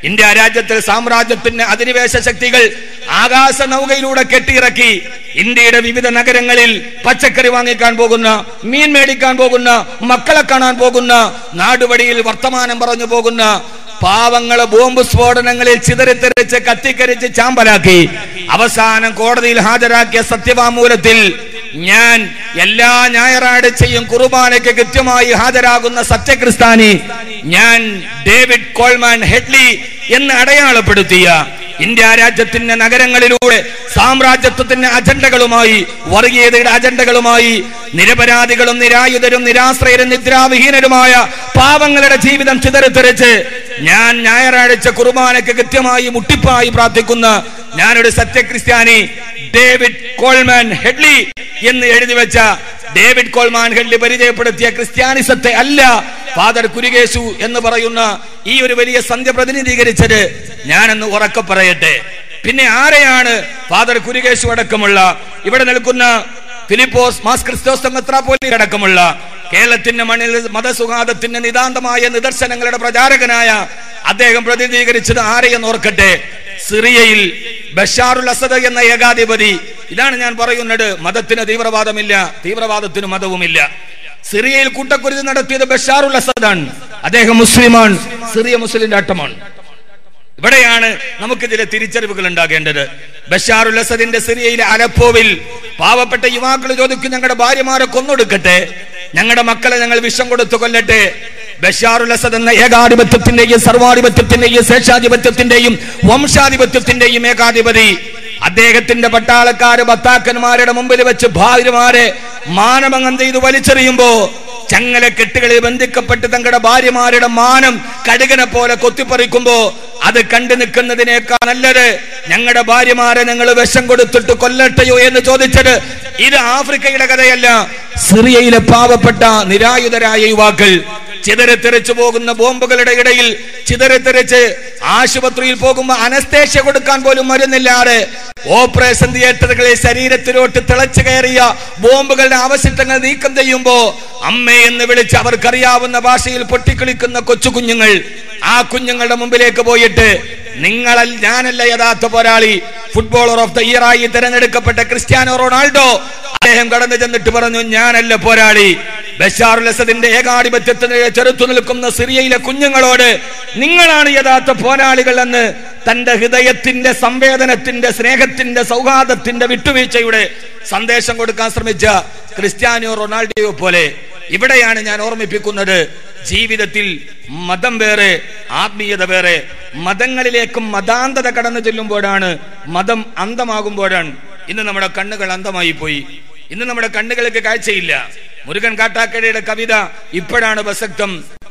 ഇന്ത്യ രാജ്യത്തിൽ സാമ്രാജ്യത്തിന്റെ അധിനിവേശ ശക്തികൾ ആകാശ നൗകയിലൂടെ കെട്ടിയിറക്കി ഇന്ത്യയുടെ വിവിധ നഗരങ്ങളിൽ പച്ചക്കറി വാങ്ങിക്കാൻ പോകുന്ന മീൻ മേടിക്കാൻ പോകുന്ന മക്കളെ കാണാൻ പോകുന്ന നാടുവഴിയിൽ വർത്തമാനം പറഞ്ഞു പോകുന്ന പാവങ്ങളെ ബോംബ് സ്ഫോടനങ്ങളിൽ ചിതറിത്തെറിച്ച് കത്തിക്കരിച്ച് ചാമ്പലാക്കി അവസാനം കോടതിയിൽ ഹാജരാക്കിയ സത്യവാങ്മൂലത്തിൽ ഞാൻ എല്ലാ ഞായറാഴ്ചയും കുർബാനയ്ക്ക് കൃത്യമായി ഹാജരാകുന്ന സത്യക്രിസ്താനി ഞാൻ ഡേവിഡ് കോൾമാൻ ഹെഡ്ലി എന്ന് അടയാളപ്പെടുത്തിയ ഇന്ത്യ രാജ്യത്തിന്റെ നഗരങ്ങളിലൂടെ സാമ്രാജ്യത്വത്തിന്റെ അജണ്ടകളുമായി വർഗീയതയുടെ അജണ്ടകളുമായി നിരപരാധികളും നിരായുധരും നിരാശ്രയരും നിദ്രാവിഹീനരുമായ പാവങ്ങളുടെ ജീവിതം ചിതറിത്തെറിച്ച് ഞാൻ ഞായറാഴ്ച കുർബാനയ്ക്ക് കൃത്യമായി മുട്ടിപ്പായി പ്രാർത്ഥിക്കുന്ന ഞാനൊരു സത്യക്രിസ്ത്യാനി ഡേവിഡ് കോൾമാൻ ഹെഡ്ലി എന്ന് എഴുതി വെച്ച ഡേവിഡ് കോൾമാൻ ഹെഡ്ലി പരിചയപ്പെടുത്തിയ ക്രിസ്ത്യാനിസത്തെ അല്ല ഫാദർ കുരുകേശു എന്ന് പറയുന്ന ഈ ഒരു വലിയ സന്ധ്യ പ്രതിനിധീകരിച്ചത് ഞാനെന്ന് ഉറക്കെ പറയട്ടെ പിന്നെ ആരെയാണ് ഫാദർ കുരുകേശു അടക്കമുള്ള ഇവിടെ നിൽക്കുന്ന ഫിലിപ്പോസ് മാസ് ക്രിസ്തോസ് മെത്രാപ്പോലി അടക്കമുള്ള കേരളത്തിന്റെ മണ്ണിൽ മതസുഖാദത്തിന്റെ നിതാന്തമായ നിദർശനങ്ങളുടെ പ്രചാരകനായ അദ്ദേഹം പ്രതിനിധീകരിച്ചത് ആരെയെന്ന് ഓർക്കട്ടെ സിറിയയിൽ ബഷാറുൽ അസദ് എന്ന ഏകാധിപതി ഇതാണ് ഞാൻ പറയുന്നത് മതത്തിന് തീവ്രവാദമില്ല തീവ്രവാദത്തിന് മതവുമില്ല സിറിയയിൽ കൂട്ടക്കുരുതി നടത്തിയത് ബഷാറുൽ അസദാണ് അദ്ദേഹം മുസ്ലിമാണ് സിറിയ മുസ്ലിം രാഷ്ട്രമാണ് ഇവിടെയാണ് നമുക്ക് ചില തിരിച്ചറിവുകൾ ഉണ്ടാകേണ്ടത് ബഷാറുൽ അസദിന്റെ സിറിയയിലെ അലപ്പോവിൽ പാവപ്പെട്ട യുവാക്കൾ ചോദിക്കും ഞങ്ങളുടെ ഭാര്യമാരെ കൊന്നൊടുക്കട്ടെ ഞങ്ങളുടെ മക്കളെ ഞങ്ങൾ വിഷം കൊടുത്തു കൊല്ലട്ടെ ബഷാറുൽ അസദ് എന്ന ഏകാധിപത്യത്തിന്റെയും സർവാധിപത്യത്തിന്റെയും ശേഷാധിപത്യത്തിന്റെയും വംശാധിപത്യത്തിന്റെയും ഏകാധിപതി അദ്ദേഹത്തിന്റെ പട്ടാളക്കാര് ഭർത്താക്കന്മാരുടെ മുമ്പിൽ വെച്ച് ഭാര്യമാരെ മാനഭംഗം ചെയ്ത് വലിച്ചെറിയുമ്പോ ചങ്ങല കെട്ടുകളിൽ ബന്ധിക്കപ്പെട്ട് തങ്ങളുടെ ഭാര്യമാരുടെ മാനം കടുകനെ പോലെ കൊത്തിപ്പറിക്കുമ്പോ അത് കണ്ടു നിൽക്കുന്നതിനേക്കാൾ നല്ലത് ഞങ്ങളുടെ ഭാര്യമാരെ നിങ്ങൾ വിഷം കൊടുത്തിട്ട് കൊല്ലട്ടെയോ എന്ന് ചോദിച്ചത് ഇത് ആഫ്രിക്കയുടെ കഥയല്ല സിറിയയിലെ പാവപ്പെട്ട നിരായുധരായ യുവാക്കൾ ചിതറിത്തെറിച്ചു പോകുന്ന ബോംബുകളുടെ ഇടയിൽ ചിതറിത്തെറിച്ച് ആശുപത്രിയിൽ പോകുമ്പോൾ അനസ്തേഷ്യ കൊടുക്കാൻ പോലും മരുന്നില്ലാതെ ഓപ്പറേഷൻ തിയേറ്ററുകളിൽ ശരീരത്തിലോട്ട് തിളച്ചു കയറിയ ബോംബുകളുടെ അവശിഷ്ടങ്ങൾ നീക്കം ചെയ്യുമ്പോ അമ്മേ എന്ന് വിളിച്ച് അവർക്കറിയാവുന്ന ഭാഷയിൽ പൊട്ടിക്കളിക്കുന്ന കൊച്ചു കുഞ്ഞുങ്ങൾ ആ കുഞ്ഞുങ്ങളുടെ മുമ്പിലേക്ക് പോയിട്ട് നിങ്ങളൽ ഞാനല്ല യഥാർത്ഥ പോരാളി ഫുട്ബോളർ ഓഫ് ദ ഇയർ ആയി തിരഞ്ഞെടുക്കപ്പെട്ട ക്രിസ്ത്യാനോ റൊണാൾഡോ അദ്ദേഹം കടന്നു ചെന്നിട്ട് പറഞ്ഞു ഞാനല്ല പോരാളി ബഷാറുൽ അസദിന്റെ ഏകാധിപത്യത്തിന് ചെറുത്തു നിൽക്കുന്ന സിറിയയിലെ കുഞ്ഞുങ്ങളോട് നിങ്ങളാണ് യഥാർത്ഥ പോരാളികൾ എന്ന് തന്റെ ഹൃദയത്തിന്റെ സംവേദനത്തിന്റെ സ്നേഹത്തിന്റെ സൗഹാർദ്ദത്തിന്റെ വിട്ടുവീഴ്ചയുടെ സന്ദേശം കൊടുക്കാൻ ശ്രമിച്ച ക്രിസ്ത്യാനോ റൊണാൾഡോയെ പോലെ ഇവിടെയാണ് ഞാൻ ഓർമ്മിപ്പിക്കുന്നത് ജീവിതത്തിൽ മതം വേറെ ആത്മീയത വേറെ മതങ്ങളിലേക്കും മതാന്തത കടന്നു ചെല്ലുമ്പോഴാണ് മതം അന്തമാകുമ്പോഴാണ് ഇന്ന് നമ്മുടെ കണ്ണുകൾ അന്തമായി പോയി ഇന്ന് നമ്മുടെ കണ്ണുകൾക്ക് കാഴ്ചയില്ല മുരുകൻ കാട്ടാക്കടയുടെ കവിത ഇപ്പോഴാണ് പ്രസക്തം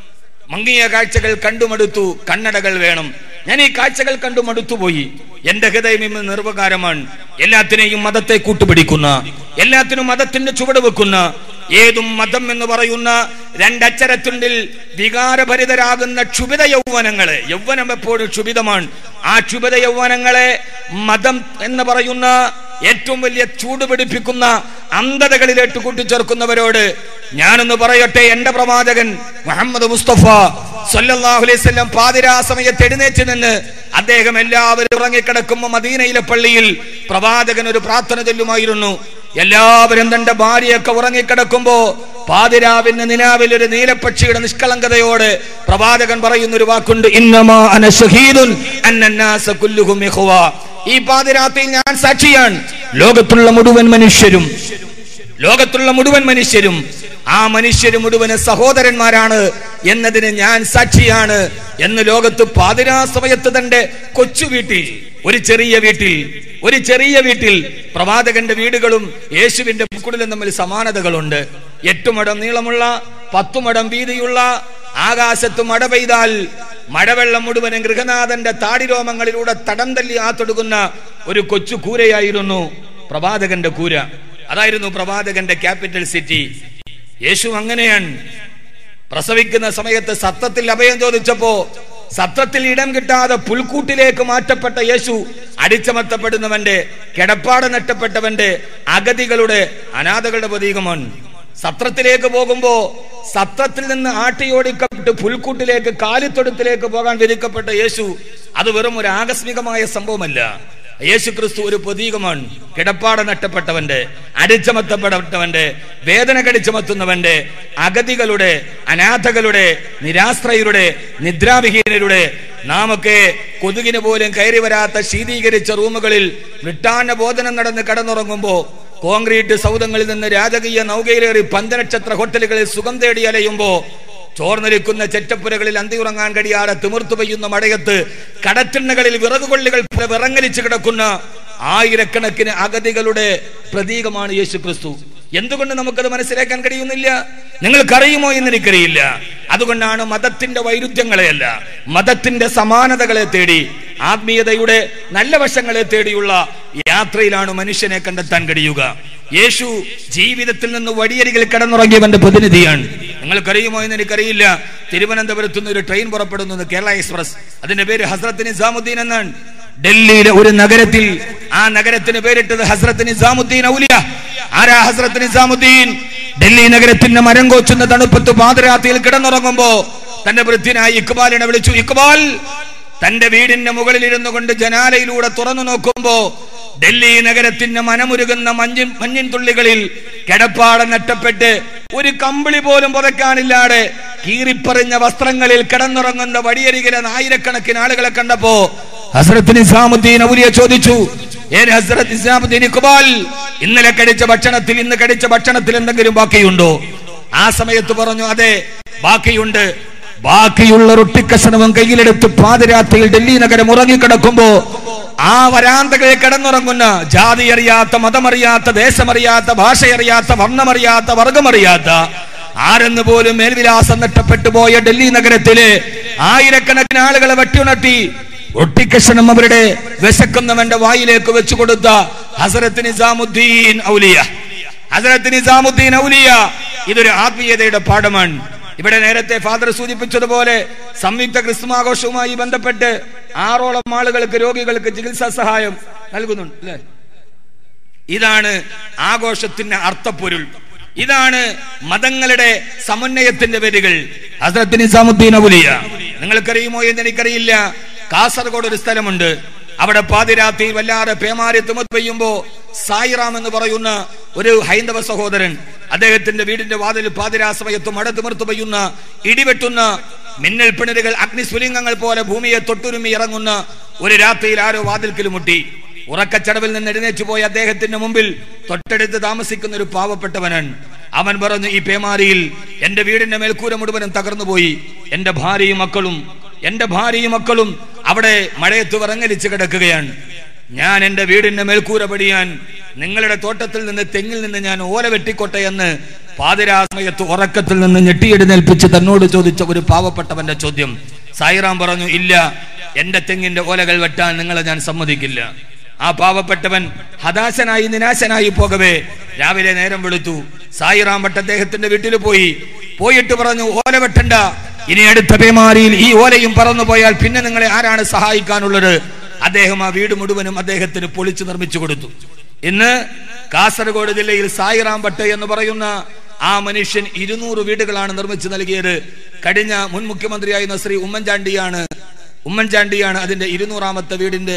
മങ്ങിയ കാഴ്ചകൾ കണ്ടുമടുത്തു കണ്ണടകൾ വേണം ഞാൻ ഈ കാഴ്ചകൾ കണ്ടു മടുത്തുപോയി എന്റെ ഹൃദയം ഇന്ന് നിർവകാരമാണ് എല്ലാത്തിനെയും മതത്തെ കൂട്ടുപിടിക്കുന്ന എല്ലാത്തിനും മതത്തിന്റെ ചുവട് വെക്കുന്ന ഏതും മതം എന്ന് പറയുന്ന രണ്ടക്ഷരത്തുണ്ടിൽ വികാരഭരിതരാകുന്ന ക്ഷുഭിത യൗവനങ്ങളെ യൗവനം എപ്പോഴും ക്ഷുഭിതമാണ് ആ ക്ഷുഭിത യൗവനങ്ങളെ മതം എന്ന് പറയുന്ന ഏറ്റവും വലിയ ചൂട് പിടിപ്പിക്കുന്ന അന്ധതകളിലേക്ക് കൂട്ടിച്ചേർക്കുന്നവരോട് ഞാനൊന്ന് പറയട്ടെ എന്റെ പ്രവാചകൻ മുഹമ്മദ് മുസ്തഫ സല്ലല്ലാഹു അലൈഹി വസല്ലം പാതിരാ സമയത്ത് എഴുന്നേറ്റ് നിന്ന് അദ്ദേഹം എല്ലാവരും ഉറങ്ങിക്കിടക്കുമ്പോൾ മദീനയിലെ പള്ളിയിൽ പ്രവാചകൻ ഒരു പ്രാർത്ഥന ചൊല്ലുമായിരുന്നു എല്ലാവരും തന്റെ ഭാര്യയൊക്കെ ഉറങ്ങിക്കിടക്കുമ്പോ പാതിരാവിന് നിലാവിൽ ഒരു നീലപ്പക്ഷിയുടെ നിഷ്കളങ്കതയോട് പ്രവാചകൻ പറയുന്ന ഒരു വാക്കുണ്ട് ഇന്നമാ അന ഷഹീദുൻ അന്നന്നാസ കുല്ലുഹും ഇഖ്വ ഈ പാതിരാത്രിയിൽ ഞാൻ സാക്ഷിയാണ് ലോകത്തുള്ള മുഴുവൻ മനുഷ്യരും ലോകത്തുള്ള മുഴുവൻ മനുഷ്യരും ആ മനുഷ്യര് മുഴുവന് സഹോദരന്മാരാണ് എന്നതിന് ഞാൻ സാക്ഷിയാണ് എന്ന് ലോകത്ത് പാതിരാ സമയത്ത് തന്റെ കൊച്ചു വീട്ടിൽ ഒരു ചെറിയ വീട്ടിൽ ഒരു ചെറിയ വീട്ടിൽ പ്രവാചകന്റെ വീടുകളും യേശുവിന്റെ പുക്കുടിലും തമ്മിൽ സമാനതകളുണ്ട് എട്ട് മടം നീളമുള്ള പത്തു മടം വീതിയുള്ള ആകാശത്ത് മഴ പെയ്താൽ മഴവെള്ളം മുഴുവനും ഗൃഹനാഥന്റെ താടിരോമങ്ങളിലൂടെ തടം തല്ലി ആത്തൊടുക്കുന്ന ഒരു കൊച്ചു കൂരയായിരുന്നു പ്രവാചകന്റെ കൂര അതായിരുന്നു പ്രവാചകന്റെ ക്യാപിറ്റൽ സിറ്റി യേശു അങ്ങനെയാണ് പ്രസവിക്കുന്ന സമയത്ത് സത്തത്തിൽ അഭയം ചോദിച്ചപ്പോ സത്രത്തിൽ ഇടം കിട്ടാതെ പുൽക്കൂട്ടിലേക്ക് മാറ്റപ്പെട്ട യേശു അടിച്ചമർത്തപ്പെടുന്നവന്റെ കിടപ്പാട് നഷ്ടപ്പെട്ടവന്റെ അഗതികളുടെ അനാഥകളുടെ പ്രതീകമാണ് സത്രത്തിലേക്ക് പോകുമ്പോ സത്രത്തിൽ നിന്ന് ആട്ടിയോടിക്കപ്പെട്ട് പുൽക്കൂട്ടിലേക്ക് കാലിത്തൊടുത്തിലേക്ക് പോകാൻ വിധിക്കപ്പെട്ട യേശു അത് വെറും ഒരു ആകസ്മികമായ സംഭവമല്ല യേശു ക്രിസ്തു ഒരു പ്രതീകമാണ് കിടപ്പാട നഷ്ടപ്പെട്ടവന്റെ അടിച്ചമത്തപ്പെട്ടവന്റെ വേദന കടിച്ചമത്തുന്നവന്റെ അഗതികളുടെ അനാഥകളുടെ നിരാശ്രയരുടെ നിദ്രാവിഹീനരുടെ നാമൊക്കെ കൊതുകിന് പോലും കയറി വരാത്ത ശീതീകരിച്ച റൂമുകളിൽ വൃട്ടാന്ന ബോധനം നടന്ന് കടന്നുറങ്ങുമ്പോ കോൺക്രീറ്റ് സൗധങ്ങളിൽ നിന്ന് രാജകീയ നൗകയിലേറി പന്തനക്ഷത്ര ഹോട്ടലുകളിൽ സുഖം തേടി അലയുമ്പോ ചോർന്നൊലിക്കുന്ന ചെറ്റപ്പുരകളിൽ അന്തിയുറങ്ങാൻ കഴിയാതെ തിമിർത്തു പെയ്യുന്ന മഴയത്ത് കടറ്റിണ്ണകളിൽ വിറകുകൊള്ളികൾ പോലെ വിറങ്ങലിച്ച് കിടക്കുന്ന ആയിരക്കണക്കിന് അഗതികളുടെ പ്രതീകമാണ് യേശു ക്രിസ്തു എന്തുകൊണ്ട് നമുക്കത് മനസ്സിലാക്കാൻ കഴിയുന്നില്ല നിങ്ങൾക്കറിയുമോ എന്ന് എനിക്കറിയില്ല അതുകൊണ്ടാണ് മതത്തിന്റെ വൈരുദ്ധ്യങ്ങളെയല്ല മതത്തിന്റെ സമാനതകളെ തേടി ആത്മീയതയുടെ നല്ല വശങ്ങളെ തേടിയുള്ള യാത്രയിലാണ് മനുഷ്യനെ കണ്ടെത്താൻ കഴിയുക യേശു ജീവിതത്തിൽ നിന്ന് വഴിയരികിൽ കടന്നുറങ്ങിയവന്റെ പ്രതിനിധിയാണ് നിങ്ങൾക്കറിയുമോ എന്ന് എനിക്കറിയില്ല തിരുവനന്തപുരത്ത് നിന്ന് ഒരു ട്രെയിൻ പുറപ്പെടുന്നു കേരള എക്സ്പ്രസ് അതിന്റെ പേര് ഹസ്രത്ത് നിസാമുദ്ദീൻ എന്നാണ് ഡൽഹിയിലെ ഒരു നഗരത്തിൽ ആ നഗരത്തിന് പേരിട്ടത് ഹസ്രത്ത് നിസാമുദ്ദീൻ ഔലിയ ആരാ ഹസ്രത്ത് നിസാമുദ്ദീൻ ഡൽഹി നഗരത്തിന്റെ മരം കോച്ചുന്ന തണുപ്പത്ത് പാതിരാത്രിയിൽ കിടന്നുറങ്ങുമ്പോ തന്റെ വൃത്തിനായി ഇക്ബാലിനെ വിളിച്ചു ഇക്ബാൽ തന്റെ വീടിന്റെ മുകളിൽ ഇരുന്നു കൊണ്ട് ജനാലയിലൂടെ തുറന്നു നോക്കുമ്പോ ഡൽഹി നഗരത്തിന്റെ മനമുരുകുന്ന മഞ്ഞിൻ മഞ്ഞിൻ തുള്ളികളിൽ കിടപ്പാടം നട്ടപ്പെട്ട് ഒരു കമ്പിളി പോലും പുതക്കാനില്ലാതെ കീറിപ്പറിഞ്ഞ വസ്ത്രങ്ങളിൽ കിടന്നുറങ്ങുന്ന വടിയരികിലെ ആയിരക്കണക്കിന് ആളുകളെ കണ്ടപ്പോ ഹസ്രത്ത് നിസാമുദ്ദീൻ ഔലിയ ചോദിച്ചു ഏൻ ഹസ്രത്ത് നിസാമുദ്ദീൻ ഇക്ബാൽ ഇന്നലെ കഴിച്ച ഭക്ഷണത്തിൽ ഇന്ന് കഴിച്ച ഭക്ഷണത്തിൽ എന്തെങ്കിലും ബാക്കിയുണ്ടോ ആ സമയത്ത് പറഞ്ഞു അതെ ബാക്കിയുണ്ട് ബാക്കിയുള്ള റൊട്ടിക്കഷണവും കയ്യിലെടുത്ത് പാതിരാത്രിയിൽ ഡൽഹി നഗരം ഉറങ്ങിക്കിടക്കുമ്പോ ആ വരാന്തകളിൽ കിടന്നുറങ്ങുന്ന ജാതി അറിയാത്ത മതമറിയാത്ത ദേശമറിയാത്ത ഭാഷയറിയാത്ത വർണ്ണമറിയാത്ത വർഗമറിയാത്ത ആരെന്ന് പോലും മേൽവിലാസം നഷ്ടപ്പെട്ടു പോയ ഡൽഹി നഗരത്തില് ആയിരക്കണക്കിന് ആളുകളെ വെട്ടിയുണർത്തി ഒട്ടിക്കഷണം അവരുടെ വിശക്കുന്നവന്റെ വായിലേക്ക് വെച്ചു കൊടുത്ത ഹസരത്ത് നിസാമുദ്ദീൻ ഔലിയ ഹസരത്ത് നിസാമുദ്ദീൻ ഔലിയ ഇതൊരു ആത്മീയതയുടെ പാഠമാണ് ഇവിടെ നേരത്തെ ഫാദർ സൂചിപ്പിച്ചതുപോലെ സംയുക്ത ക്രിസ്തുമാഘോഷവുമായി ബന്ധപ്പെട്ട് ആറോളം ആളുകൾക്ക് രോഗികൾക്ക് ചികിത്സാ സഹായം നൽകുന്നുണ്ട് അല്ലേ ഇതാണ് ആഘോഷത്തിന്റെ അർത്ഥപ്പൊരുൾ ഇതാണ് മതങ്ങളുടെ സമന്വയത്തിന്റെ വരികൾ ഹസ്രത്ത് നിസാമുദ്ദീൻ ഔലിയ നിങ്ങൾക്കറിയുമോ എന്ന് എനിക്കറിയില്ല കാസർഗോഡ് ഒരു സ്ഥലമുണ്ട് അവിടെ പാതിരാത്രി വല്ലാതെ പേമാരി തുമത്ത് പെയ്യുമ്പോ സായിറാം എന്ന് പറയുന്ന ഒരു ഹൈന്ദവ സഹോദരൻ അദ്ദേഹത്തിന്റെ വീടിന്റെ വാതിൽ പാതിരാ സമയത്ത് മഴ തിമിർത്തു പെയ്യുന്ന ഇടിവെട്ടുന്ന മിന്നൽ പിണരുകൾ അഗ്നിസ്ഫുലിംഗങ്ങൾ പോലെ ഭൂമിയെ തൊട്ടുരുമി ഇറങ്ങുന്ന ഒരു രാത്രിയിൽ ആരോ വാതിൽക്കിൽ മുട്ടി ഉറക്കച്ചടവിൽ നിന്ന് എഴുന്നേറ്റ് പോയ അദ്ദേഹത്തിന്റെ മുമ്പിൽ തൊട്ടടുത്ത് താമസിക്കുന്ന ഒരു പാവപ്പെട്ടവനാണ് അവൻ പറഞ്ഞു ഈ പേമാരിയിൽ എന്റെ വീടിന്റെ മേൽക്കൂര മുഴുവനും തകർന്നുപോയി എന്റെ ഭാര്യയും മക്കളും എന്റെ ഭാര്യയും മക്കളും അവിടെ മഴയത്ത് വിറങ്ങലിച്ച് കിടക്കുകയാണ് ഞാൻ എന്റെ വീടിന്റെ മേൽക്കൂര പടിയാൻ നിങ്ങളുടെ തോട്ടത്തിൽ നിന്ന് തെങ്ങിൽ നിന്ന് ഞാൻ ഓല വെട്ടിക്കോട്ടെ എന്ന് പാതിരാ സമയത്ത് ഉറക്കത്തിൽ നിന്ന് ഞെട്ടിയെഴുന്നേൽപ്പിച്ച് തന്നോട് ചോദിച്ച ഒരു പാവപ്പെട്ടവന്റെ ചോദ്യം സായിറാം പറഞ്ഞു ഇല്ല എന്റെ തെങ്ങിന്റെ ഓലകൾ വെട്ടാൻ നിങ്ങളെ ഞാൻ സമ്മതിക്കില്ല ആ പാവപ്പെട്ടവൻ ഹതാശനായി നിരാശനായി പോകവേ രാവിലെ നേരം വെളുത്തു സായിറാം ഭട്ട് അദ്ദേഹത്തിന്റെ വീട്ടിൽ പോയി പോയിട്ട് പറഞ്ഞു ഓല വെട്ടണ്ട ഇനി അടുത്ത പേമാരിയിൽ ഈ ഓലയും പറന്നു പോയാൽ പിന്നെ നിങ്ങളെ ആരാണ് സഹായിക്കാനുള്ളത് അദ്ദേഹം ആ വീട് മുഴുവനും അദ്ദേഹത്തിന് പൊളിച്ചു നിർമ്മിച്ചു കൊടുത്തു ഇന്ന് കാസർഗോഡ് ജില്ലയിൽ സായിറാം ഭട്ട് എന്ന് പറയുന്ന ആ മനുഷ്യൻ ഇരുന്നൂറ് വീടുകളാണ് നിർമ്മിച്ചു നൽകിയത് കഴിഞ്ഞ മുൻ മുഖ്യമന്ത്രിയായിരുന്ന ശ്രീ ഉമ്മൻചാണ്ടിയാണ് ഉമ്മൻചാണ്ടിയാണ് അതിന്റെ ഇരുന്നൂറാമത്തെ വീടിന്റെ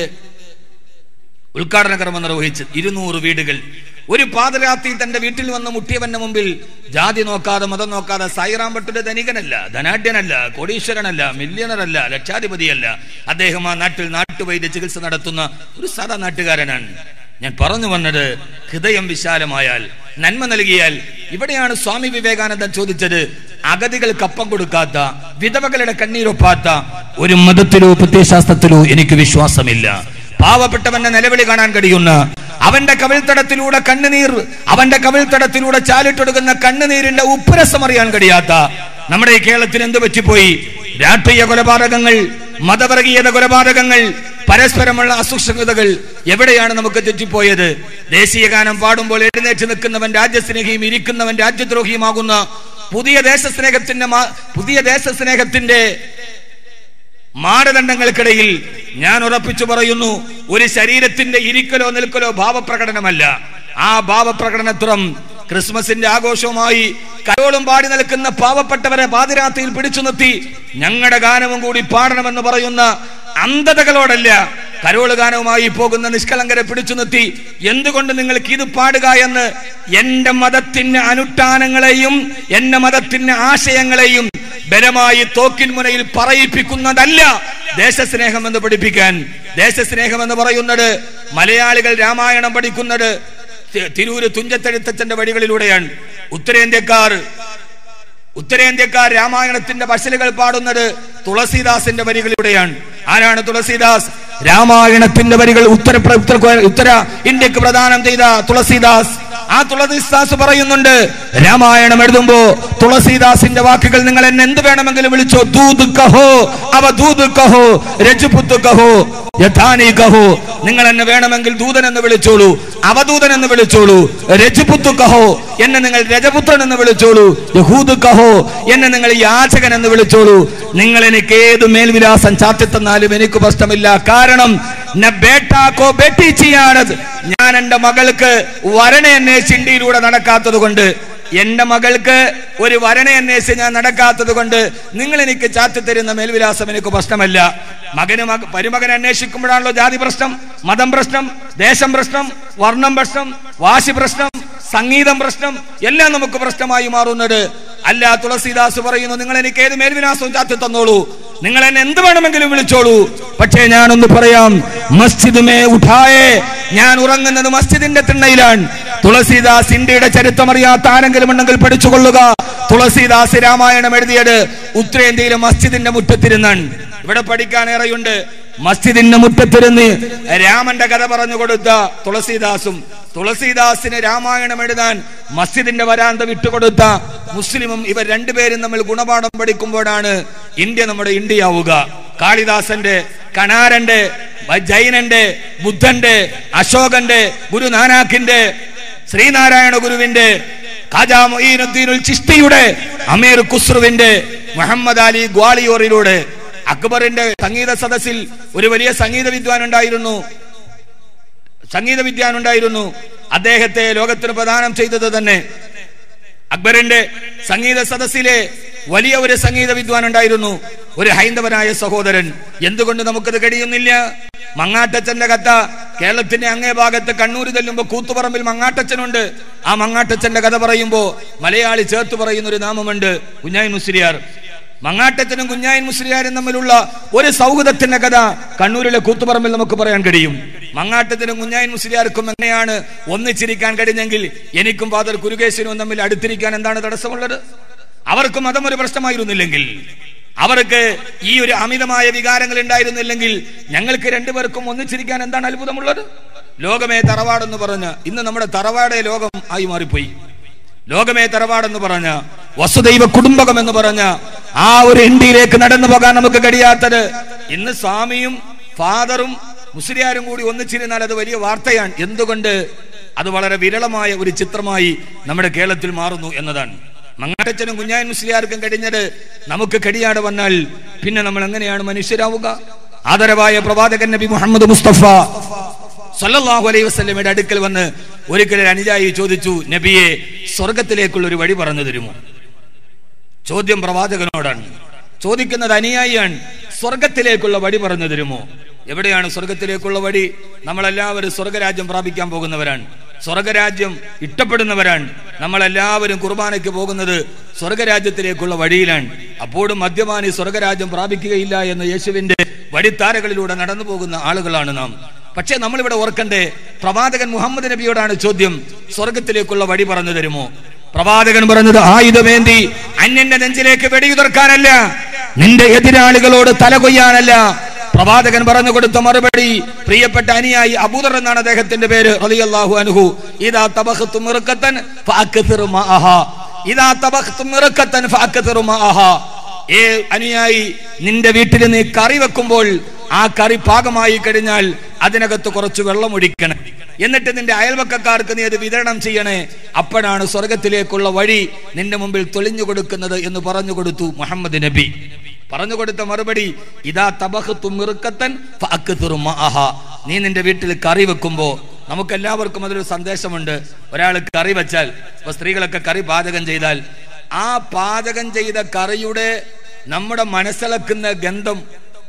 ഉദ്ഘാടന കർമ്മം നിർവഹിച്ചത് ഇരുന്നൂറ് വീടുകൾ ഒരു പാതരാത്രി തന്റെ വീട്ടിൽ വന്ന് മുട്ടിയവന്റെ മുമ്പിൽ ജാതി നോക്കാതെ മതം നോക്കാതെ സായിറാം ഭട്ടിന്റെ ധനികനല്ല ധനാഢ്യനല്ല കോടീശ്വരനല്ല മില്യണറല്ല ലക്ഷാധിപതിയല്ല അദ്ദേഹം ആ നാട്ടിൽ നാട്ടുവൈദ്യ ചികിത്സ നടത്തുന്ന ഒരു സാധാ നാട്ടുകാരനാണ് ഞാൻ പറഞ്ഞു വന്നത് ഹൃദയം വിശാലമായാൽ നന്മ നൽകിയാൽ ഇവിടെയാണ് സ്വാമി വിവേകാനന്ദൻ ചോദിച്ചത് അഗതികൾക്ക് അപ്പം കൊടുക്കാത്ത വിധവകളുടെ കണ്ണീരൊപ്പാത്ത ഒരു മതത്തിലോ പ്രത്യയശാസ്ത്രത്തിലോ എനിക്ക് വിശ്വാസമില്ല പാവപ്പെട്ടവന്റെ നിലവിളി കാണാൻ കഴിയുന്ന അവന്റെ കവിൾത്തടത്തിലൂടെ കണ്ണുനീർ അവന്റെ കവിൾത്തടത്തിലൂടെ ചാലിട്ടൊടുക്കുന്ന കണ്ണുനീരിന്റെ ഉപ്പുരസം അറിയാൻ കഴിയാത്ത നമ്മുടെ ഈ കേരളത്തിൽ എന്ത് പറ്റിപ്പോയി രാഷ്ട്രീയ കൊലപാതകങ്ങൾ മതവർഗീയത കൊലപാതകങ്ങൾ പരസ്പരമുള്ള അസുക്ഷതകൾ എവിടെയാണ് നമുക്ക് തെറ്റിപ്പോയത് ദേശീയ ഗാനം പാടുമ്പോൾ എഴുന്നേറ്റ് നിൽക്കുന്നവൻ രാജ്യസ്നേഹിയും ഇരിക്കുന്നവൻ രാജ്യദ്രോഹിയുമാകുന്ന പുതിയ ദേശസ്നേഹത്തിന്റെ മാ- പുതിയ ദേശസ്നേഹത്തിന്റെ മാനദണ്ഡങ്ങൾക്കിടയിൽ ഞാൻ ഉറപ്പിച്ചു പറയുന്നു ഒരു ശരീരത്തിന്റെ ഇരിക്കലോ നിൽക്കലോ ഭാവപ്രകടനമല്ല ആ ഭാവപ്രകടനത്രം ക്രിസ്മസിന്റെ ആഘോഷവുമായി കരോളും പാടി നിൽക്കുന്ന പാവപ്പെട്ടവരെ പാതിരാത്രിയിൽ പിടിച്ചു നിർത്തി ഞങ്ങളുടെ ഗാനവും കൂടി പാടണമെന്ന് പറയുന്ന അന്ധതകളോടല്ല കരോള് ഗാനവുമായി പോകുന്ന നിഷ്കളങ്കരെ പിടിച്ചു നിർത്തി എന്തുകൊണ്ട് നിങ്ങൾക്ക് ഇത് പാടുക എന്ന് എന്റെ മതത്തിന്റെ അനുഷ്ഠാനങ്ങളെയും എന്റെ മതത്തിന്റെ ആശയങ്ങളെയും ബലമായി തോക്കിൻ മുനയിൽ പറയിപ്പിക്കുന്നതല്ല ദേശസ്നേഹം എന്ന് പഠിപ്പിക്കാൻ ദേശസ്നേഹം എന്ന് പറയുന്നത് മലയാളികൾ രാമായണം പഠിക്കുന്നത് തി- തിരൂര് തുഞ്ചത്തെഴുത്തച്ഛന്റെ വഴികളിലൂടെയാണ് ഉത്തരേന്ത്യക്കാർ ഉത്തരേന്ത്യക്കാർ രാമായണത്തിന്റെ പശലുകൾ പാടുന്നത് തുളസീദാസിന്റെ വരികളിലൂടെയാണ് ആരാണ് തുളസീദാസ് രാമായണത്തിന്റെ വരികൾ ഉത്തര ഉത്തര ഉത്തര ഇന്ത്യക്ക് പ്രദാനം ചെയ്ത തുളസീദാസ് ആ തുളസീദാസ് പറയുന്നുണ്ട് രാമായണം എഴുതുമ്പോ തുളസീദാസിന്റെ വാക്കുകൾ നിങ്ങൾ എന്നെ എന്ത് വേണമെങ്കിലും വിളിച്ചോ ദൂത് കഹോ അവ ദൂത് കഹോ രജുപുത്ത് കഹോ യഥാനി കഹോ നിങ്ങൾ എന്നെ വേണമെങ്കിൽ ദൂതൻ എന്ന് വിളിച്ചോളൂ അവധൂതൻ എന്ന് വിളിച്ചോളൂ രജപുത്തു കഹോ എന്നെ നിങ്ങൾ രജപുത്രൻ എന്ന് വിളിച്ചോളൂ യഹൂദ് കഹോ എന്നെ നിങ്ങൾ യാചകൻ എന്ന് വിളിച്ചോളൂ നിങ്ങൾ എനിക്ക് ഏത് മേൽവിലാസം ചാത്തി തന്നാലും എനിക്ക് പ്രശ്നമില്ല കാരണം ന ബേട്ടാക്കോ ബെട്ടി ചെയ്യാനത് ഞാൻ എന്റെ മകൾക്ക് വരണ അന്വേഷിച്ച് ഇന്ത്യയിലൂടെ നടക്കാത്തത് കൊണ്ട് എന്റെ മകൾക്ക് ഒരു വരണ അന്വേഷിച്ച് ഞാൻ നടക്കാത്തത് കൊണ്ട് നിങ്ങൾ എനിക്ക് ചാത്തി തരുന്ന മേൽവിലാസം എനിക്ക് പ്രശ്നമല്ല മകന് മക പരുമകൻ അന്വേഷിക്കുമ്പോഴാണല്ലോ ജാതി പ്രശ്നം മതം പ്രശ്നം ദേശം പ്രശ്നം വർണ്ണം പ്രശ്നം വാശി പ്രശ്നം സംഗീതം പ്രശ്നം എല്ലാം നമുക്ക് പ്രശ്നമായി മാറുന്നത് അല്ല തുളസീദാസ് പറയുന്നു നിങ്ങൾ എനിക്ക് ഏത് മേൽവിനാസവും ചാത്തി തന്നോളൂ നിങ്ങൾ എന്നെ എന്ത് വേണമെങ്കിലും വിളിച്ചോളൂ പക്ഷേ ഞാനൊന്ന് പറയാം മസ്ജിദ് മേ ഉഠായേ ഞാൻ ഉറങ്ങുന്നത് മസ്ജിദിന്റെ തിണ്ണയിലാണ് തുളസീദാസ് ഇന്ത്യയുടെ ചരിത്രം അറിയാത്ത ആരെങ്കിലും ഉണ്ടെങ്കിൽ പഠിച്ചുകൊള്ളുക തുളസീദാസ് രാമായണം എഴുതിയത് ഉത്തരേന്ത്യയിലെ മസ്ജിദിന്റെ മുറ്റത്തിരുന്നാണ് ഇവിടെ പഠിക്കാൻ ഏറെയുണ്ട് മസ്ജിദിന്റെ മുറ്റത്തിരുന്ന് രാമന്റെ കഥ പറഞ്ഞു കൊടുത്ത തുളസീദാസും തുളസീദാസിന് രാമായണം എഴുതാൻ മസ്ജിദിന്റെ വരാന്ത വിട്ടുകൊടുത്ത മുസ്ലിമും ഇവർ രണ്ടുപേരും നമ്മൾ ഗുണപാഠം പഠിക്കുമ്പോഴാണ് ഇന്ത്യ നമ്മുടെ ഇന്ത്യയാവുക കാളിദാസന്റെ കണാരന്റെ ജൈനന്റെ ബുദ്ധന്റെ അശോകന്റെ ഗുരുനാനാക്കിന്റെ ശ്രീനാരായണ ഗുരുവിന്റെ ഖാജാ മൊയ്നുദ്ദീനുൽ ചിസ്തിയുടെ അമീർ ഖുസ്രുവിന്റെ മുഹമ്മദ് അലി ഗ്വാളിയോറിലൂടെ അക്ബറിന്റെ സംഗീത സദസ്സിൽ ഒരു വലിയ സംഗീത വിദ്വാൻ ഉണ്ടായിരുന്നു സംഗീത വിദ്വാൻ ഉണ്ടായിരുന്നു അദ്ദേഹത്തെ ലോകത്തിന് പ്രദാനം ചെയ്തത് തന്നെ അക്ബറിന്റെ സംഗീത സദസ്സിലെ വലിയ ഒരു സംഗീത വിദ്വാൻ ഉണ്ടായിരുന്നു ഒരു ഹൈന്ദവനായ സഹോദരൻ എന്തുകൊണ്ട് നമുക്കത് കഴിയുന്നില്ല മങ്ങാട്ടച്ചന്റെ കഥ കേരളത്തിന്റെ അങ്ങേ ഭാഗത്ത് കണ്ണൂർ ചെല്ലുമ്പോ കൂത്തുപറമ്പിൽ മങ്ങാട്ടച്ചനുണ്ട് ആ മങ്ങാട്ടച്ചന്റെ കഥ പറയുമ്പോ മലയാളി ചേർത്ത് പറയുന്ന ഒരു നാമമുണ്ട് കുഞ്ഞായി മുസ്ലിയാർ മങ്ങാട്ടച്ചനും കുഞ്ഞായൻ മുസ്ലിയാരും തമ്മിലുള്ള ഒരു സൗഹൃദത്തിന്റെ കഥ കണ്ണൂരിലെ കൂത്തുപറമ്പിൽ നമുക്ക് പറയാൻ കഴിയും മങ്ങാട്ടത്തിനും കുഞ്ഞായൻ മുസ്ലിയാർക്കും എങ്ങനെയാണ് ഒന്നിച്ചിരിക്കാൻ കഴിഞ്ഞെങ്കിൽ എനിക്കും ഫാദർ കുരുകേശനും തമ്മിൽ അടുത്തിരിക്കാൻ എന്താണ് തടസ്സമുള്ളത് അവർക്ക് മതം ഒരു പ്രശ്നമായിരുന്നില്ലെങ്കിൽ അവർക്ക് ഈ ഒരു അമിതമായ വികാരങ്ങൾ ഉണ്ടായിരുന്നില്ലെങ്കിൽ ഞങ്ങൾക്ക് രണ്ടുപേർക്കും ഒന്നിച്ചിരിക്കാൻ എന്താണ് അത്ഭുതമുള്ളത് ലോകമേ തറവാടെന്ന് പറഞ്ഞ് ഇന്ന് നമ്മുടെ തറവാടേ ലോകം ആയി മാറിപ്പോയി ലോകമേ തറവാടെന്ന് പറഞ്ഞ വസുദൈവ കുടുംബകം എന്ന് പറഞ്ഞ ആ ഒരു ഇന്ത്യയിലേക്ക് നടന്നു പോകാൻ നമുക്ക് കഴിയാത്തത് ഇന്ന് സ്വാമിയും ഫാദറും മുസ്ലിയാരും കൂടി ഒന്നിച്ചിരുന്നാൽ അത് വലിയ വാർത്തയാണ് എന്തുകൊണ്ട് അത് വളരെ വിരളമായ ഒരു ചിത്രമായി നമ്മുടെ കേരളത്തിൽ മാറുന്നു എന്നതാണ് മങ്ങാട്ടച്ചനും കുഞ്ഞായൻ മുസ്ലിയാർക്കും കഴിഞ്ഞത് നമുക്ക് കടിയാട് വന്നാൽ പിന്നെ നമ്മൾ എങ്ങനെയാണ് മനുഷ്യരാവുക ആദരവായ പ്രവാചകൻ നബി മുഹമ്മദ് മുസ്തഫ സല്ലല്ലാഹു അലൈഹി വസല്ലമയുടെ അടുക്കൽ വന്ന് ഒരിക്കൽ ഒരു അനുജായി ചോദിച്ചു നബിയെ സ്വർഗത്തിലേക്കുള്ള ഒരു വഴി പറഞ്ഞു തരുമോ ചോദ്യം പ്രവാചകനോടാണ് ചോദിക്കുന്നത് അനുയായിയാണ് സ്വർഗത്തിലേക്കുള്ള വഴി പറഞ്ഞു തരുമോ എവിടെയാണ് സ്വർഗത്തിലേക്കുള്ള വഴി നമ്മളെല്ലാവരും സ്വർഗരാജ്യം പ്രാപിക്കാൻ പോകുന്നവരാണ് സ്വർഗരാജ്യം ഇഷ്ടപ്പെടുന്നവരാണ് നമ്മളെല്ലാവരും കുർബാനയ്ക്ക് പോകുന്നത് സ്വർഗരാജ്യത്തിലേക്കുള്ള വഴിയിലാണ് അപ്പോഴും മദ്യപാനി സ്വർഗരാജ്യം പ്രാപിക്കുകയില്ല എന്ന യേശുവിന്റെ വഴിത്താരകളിലൂടെ നടന്നു പോകുന്ന ആളുകളാണ് നാം പക്ഷേ നമ്മളിവിടെ ഓർക്കണ്ടേ പ്രവാചകൻ മുഹമ്മദ് നബിയോടാണ് ചോദ്യം സ്വർഗത്തിലേക്കുള്ള വഴി പറഞ്ഞു തരുമോ പ്രവാചകൻ പറഞ്ഞത് ആയുധമേന്തി അന്യന്റെ നെഞ്ചിലേക്ക് വെടിയുതിർക്കാനല്ല നിന്റെ എതിരാളികളോട് തലകൊയ്യാനല്ല പ്രവാചകൻ പറഞ്ഞു കൊടുത്ത മറുപടി പ്രിയപ്പെട്ട അനിയായി അബൂദർ എന്നാണ് അദ്ദേഹത്തിന്റെ പേര് റളിയല്ലാഹു അൻഹു ഇദാ തബഖ്തു മിർഖത്തൻ ഫഅക്തിറു മഅഹ ഇദാ തബഖ്തു മിർഖത്തൻ ഫഅക്തിറു മഅഹ ഏ അനുയായി നിന്റെ വീട്ടിൽ നീ കറി വെക്കുമ്പോൾ ആ കറി പാകമായി കഴിഞ്ഞാൽ അതിനകത്ത് കുറച്ച് വെള്ളം ഒഴിക്കണം എന്നിട്ട് നിന്റെ അയൽവക്കക്കാർക്ക് നീ അത് വിതരണം ചെയ്യണേ അപ്പോഴാണ് സ്വർഗത്തിലേക്കുള്ള വഴി നിന്റെ മുമ്പിൽ തെളിഞ്ഞു കൊടുക്കുന്നത് എന്ന് പറഞ്ഞു കൊടുത്തു മുഹമ്മദ് നബി പറഞ്ഞു കൊടുത്ത മറുപടി ഇതാ തബഹത്തു മിറുക്കത്തൻ ഫഅക്തിറു മഅഹ. നീ നിന്റെ വീട്ടിൽ കറി വെക്കുമ്പോ നമുക്ക് എല്ലാവർക്കും അതിലൊരു സന്ദേശമുണ്ട് ഒരാൾ കറി വെച്ചാൽ ഇപ്പൊ സ്ത്രീകളൊക്കെ കറി പാചകം ചെയ്താൽ ആ പാചകം ചെയ്ത കറിയുടെ നമ്മുടെ മനസ്സിളക്കുന്ന ഗന്ധം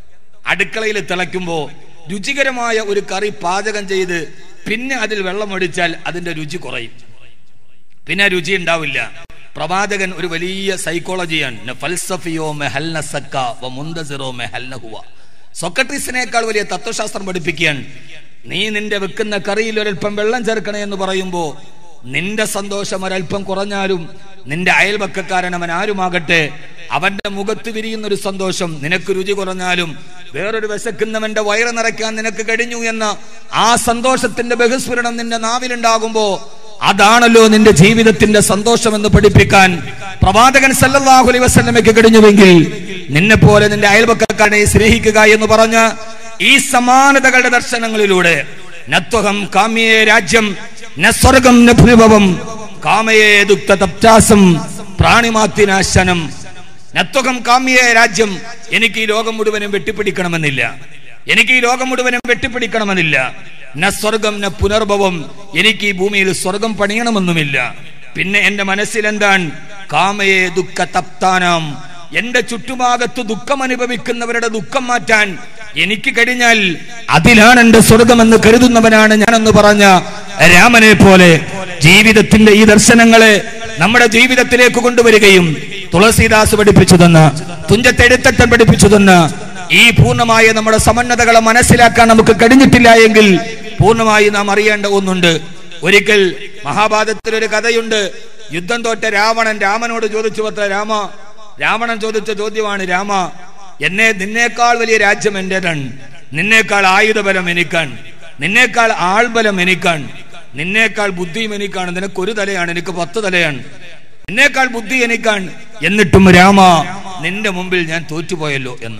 അടുക്കളയിൽ തിളയ്ക്കുമ്പോൾ രുചികരമായ ഒരു കറി പാചകം ചെയ്ത് പിന്നെ അതിൽ വെള്ളമൊഴിച്ചാൽ അതിന്റെ രുചി കുറയും പിന്നെ രുചി ഉണ്ടാവില്ല പ്രവാചകൻ ഒരു വലിയ സൈക്കോളജിയാണ് ഫൽസഫിയോ മെഹൽന സക്ക വ മുന്തസിറോ മെഹൽന ഹുവ സൊക്രട്ടീസിനേക്കാൾ വലിയ തത്വശാസ്ത്രം പഠിപ്പിക്കുകയാണ് നീ നിന്റെ വെക്കുന്ന കറിയിൽ ഒരൽപ്പം വെള്ളം ചേർക്കണേ എന്ന് പറയുമ്പോ നിന്റെ സന്തോഷം ഒരൽപ്പം കുറഞ്ഞാലും നിന്റെ അയൽപക്കക്കാരൻ അവൻ ആരുമാകട്ടെ അവന്റെ മുഖത്ത് വിരിയുന്ന ഒരു സന്തോഷം നിനക്ക് രുചി കുറഞ്ഞാലും വേറൊരു വിശക്കുന്നവന്റെ വയറ് നിറയ്ക്കാൻ നിനക്ക് കഴിഞ്ഞു എന്ന ആ സന്തോഷത്തിന്റെ ബഹുസ്ഫുരണം നിന്റെ നാവിലുണ്ടാകുമ്പോ അതാണല്ലോ നിന്റെ ജീവിതത്തിന്റെ സന്തോഷം എന്ന് പഠിപ്പിക്കാൻ പ്രവാചകൻ സല്ലല്ലാഹു അലൈഹി വസല്ലമയ്ക്ക് കഴിഞ്ഞുവെങ്കിൽ നിന്നെ പോലെ നിന്റെ അയൽപക്കക്കാരനെ സ്നേഹിക്കുക എന്ന് പറഞ്ഞ ഈ സമാനതകളുടെ ദർശനങ്ങളിലൂടെ നത്വഹം കാമ്യേ രാജ്യം ന സ്വർഗം ന ഭൂഭവം കാമയേ ദുക്ത തപ്താസം പ്രാണിമാത്തിനാശനം നത്വകം കാമ്യേ രാജ്യം എനിക്ക് ഈ ലോകം മുഴുവനും വെട്ടിപ്പിടിക്കണമെന്നില്ല എനിക്ക് ഈ ലോകം മുഴുവനും വെട്ടിപ്പിടിക്കണമെന്നില്ല ന സ്വർഗം ന പുനർഭവം എനിക്ക് ഈ ഭൂമിയിൽ സ്വർഗം പണിയണമെന്നുമില്ല പിന്നെ എന്റെ മനസ്സിൽ എന്താണ് കാമയെ ദുഃഖ തപ്താനാം എന്റെ ചുറ്റുഭാഗത്ത് ദുഃഖം അനുഭവിക്കുന്നവരുടെ ദുഃഖം മാറ്റാൻ എനിക്ക് കഴിഞ്ഞാൽ അതിലാണ് എന്റെ സ്വർഗമെന്ന് കരുതുന്നവനാണ് ഞാനെന്ന് പറഞ്ഞ രാമനെ പോലെ ജീവിതത്തിന്റെ ഈ ദർശനങ്ങളെ നമ്മുടെ ജീവിതത്തിലേക്ക് കൊണ്ടുവരികയും തുളസീദാസ് പഠിപ്പിച്ചു തന്ന തുഞ്ചത്തെഴുത്തട്ടൻ പഠിപ്പിച്ചു തന്ന ഈ പൂർണ്ണമായ നമ്മുടെ സമന്നതകളെ മനസ്സിലാക്കാൻ നമുക്ക് കഴിഞ്ഞിട്ടില്ല എങ്കിൽ പൂർണ്ണമായി നാം അറിയേണ്ട ഒന്നുണ്ട് ഒരിക്കൽ മഹാഭാരതത്തിൽ ഒരു കഥയുണ്ട് യുദ്ധം തോറ്റ രാവണൻ രാമനോട് ചോദിച്ചു പത്ര രാമ രാവണൻ ചോദിച്ച ചോദ്യമാണ് രാമ എന്നെ നിന്നേക്കാൾ വലിയ രാജ്യം എന്റേതാണ് നിന്നേക്കാൾ ആയുധബലം എനിക്കാണ് നിന്നേക്കാൾ ആൾബലം എനിക്കാണ് നിന്നേക്കാൾ ബുദ്ധിയും എനിക്കാണ് നിനക്ക് ഒരു തലയാണ് എനിക്ക് പത്ത് തലയാണ് നിന്നേക്കാൾ ബുദ്ധി എനിക്കാണ് എന്നിട്ടും രാമ നിന്റെ മുമ്പിൽ ഞാൻ തോറ്റുപോയല്ലോ എന്ന്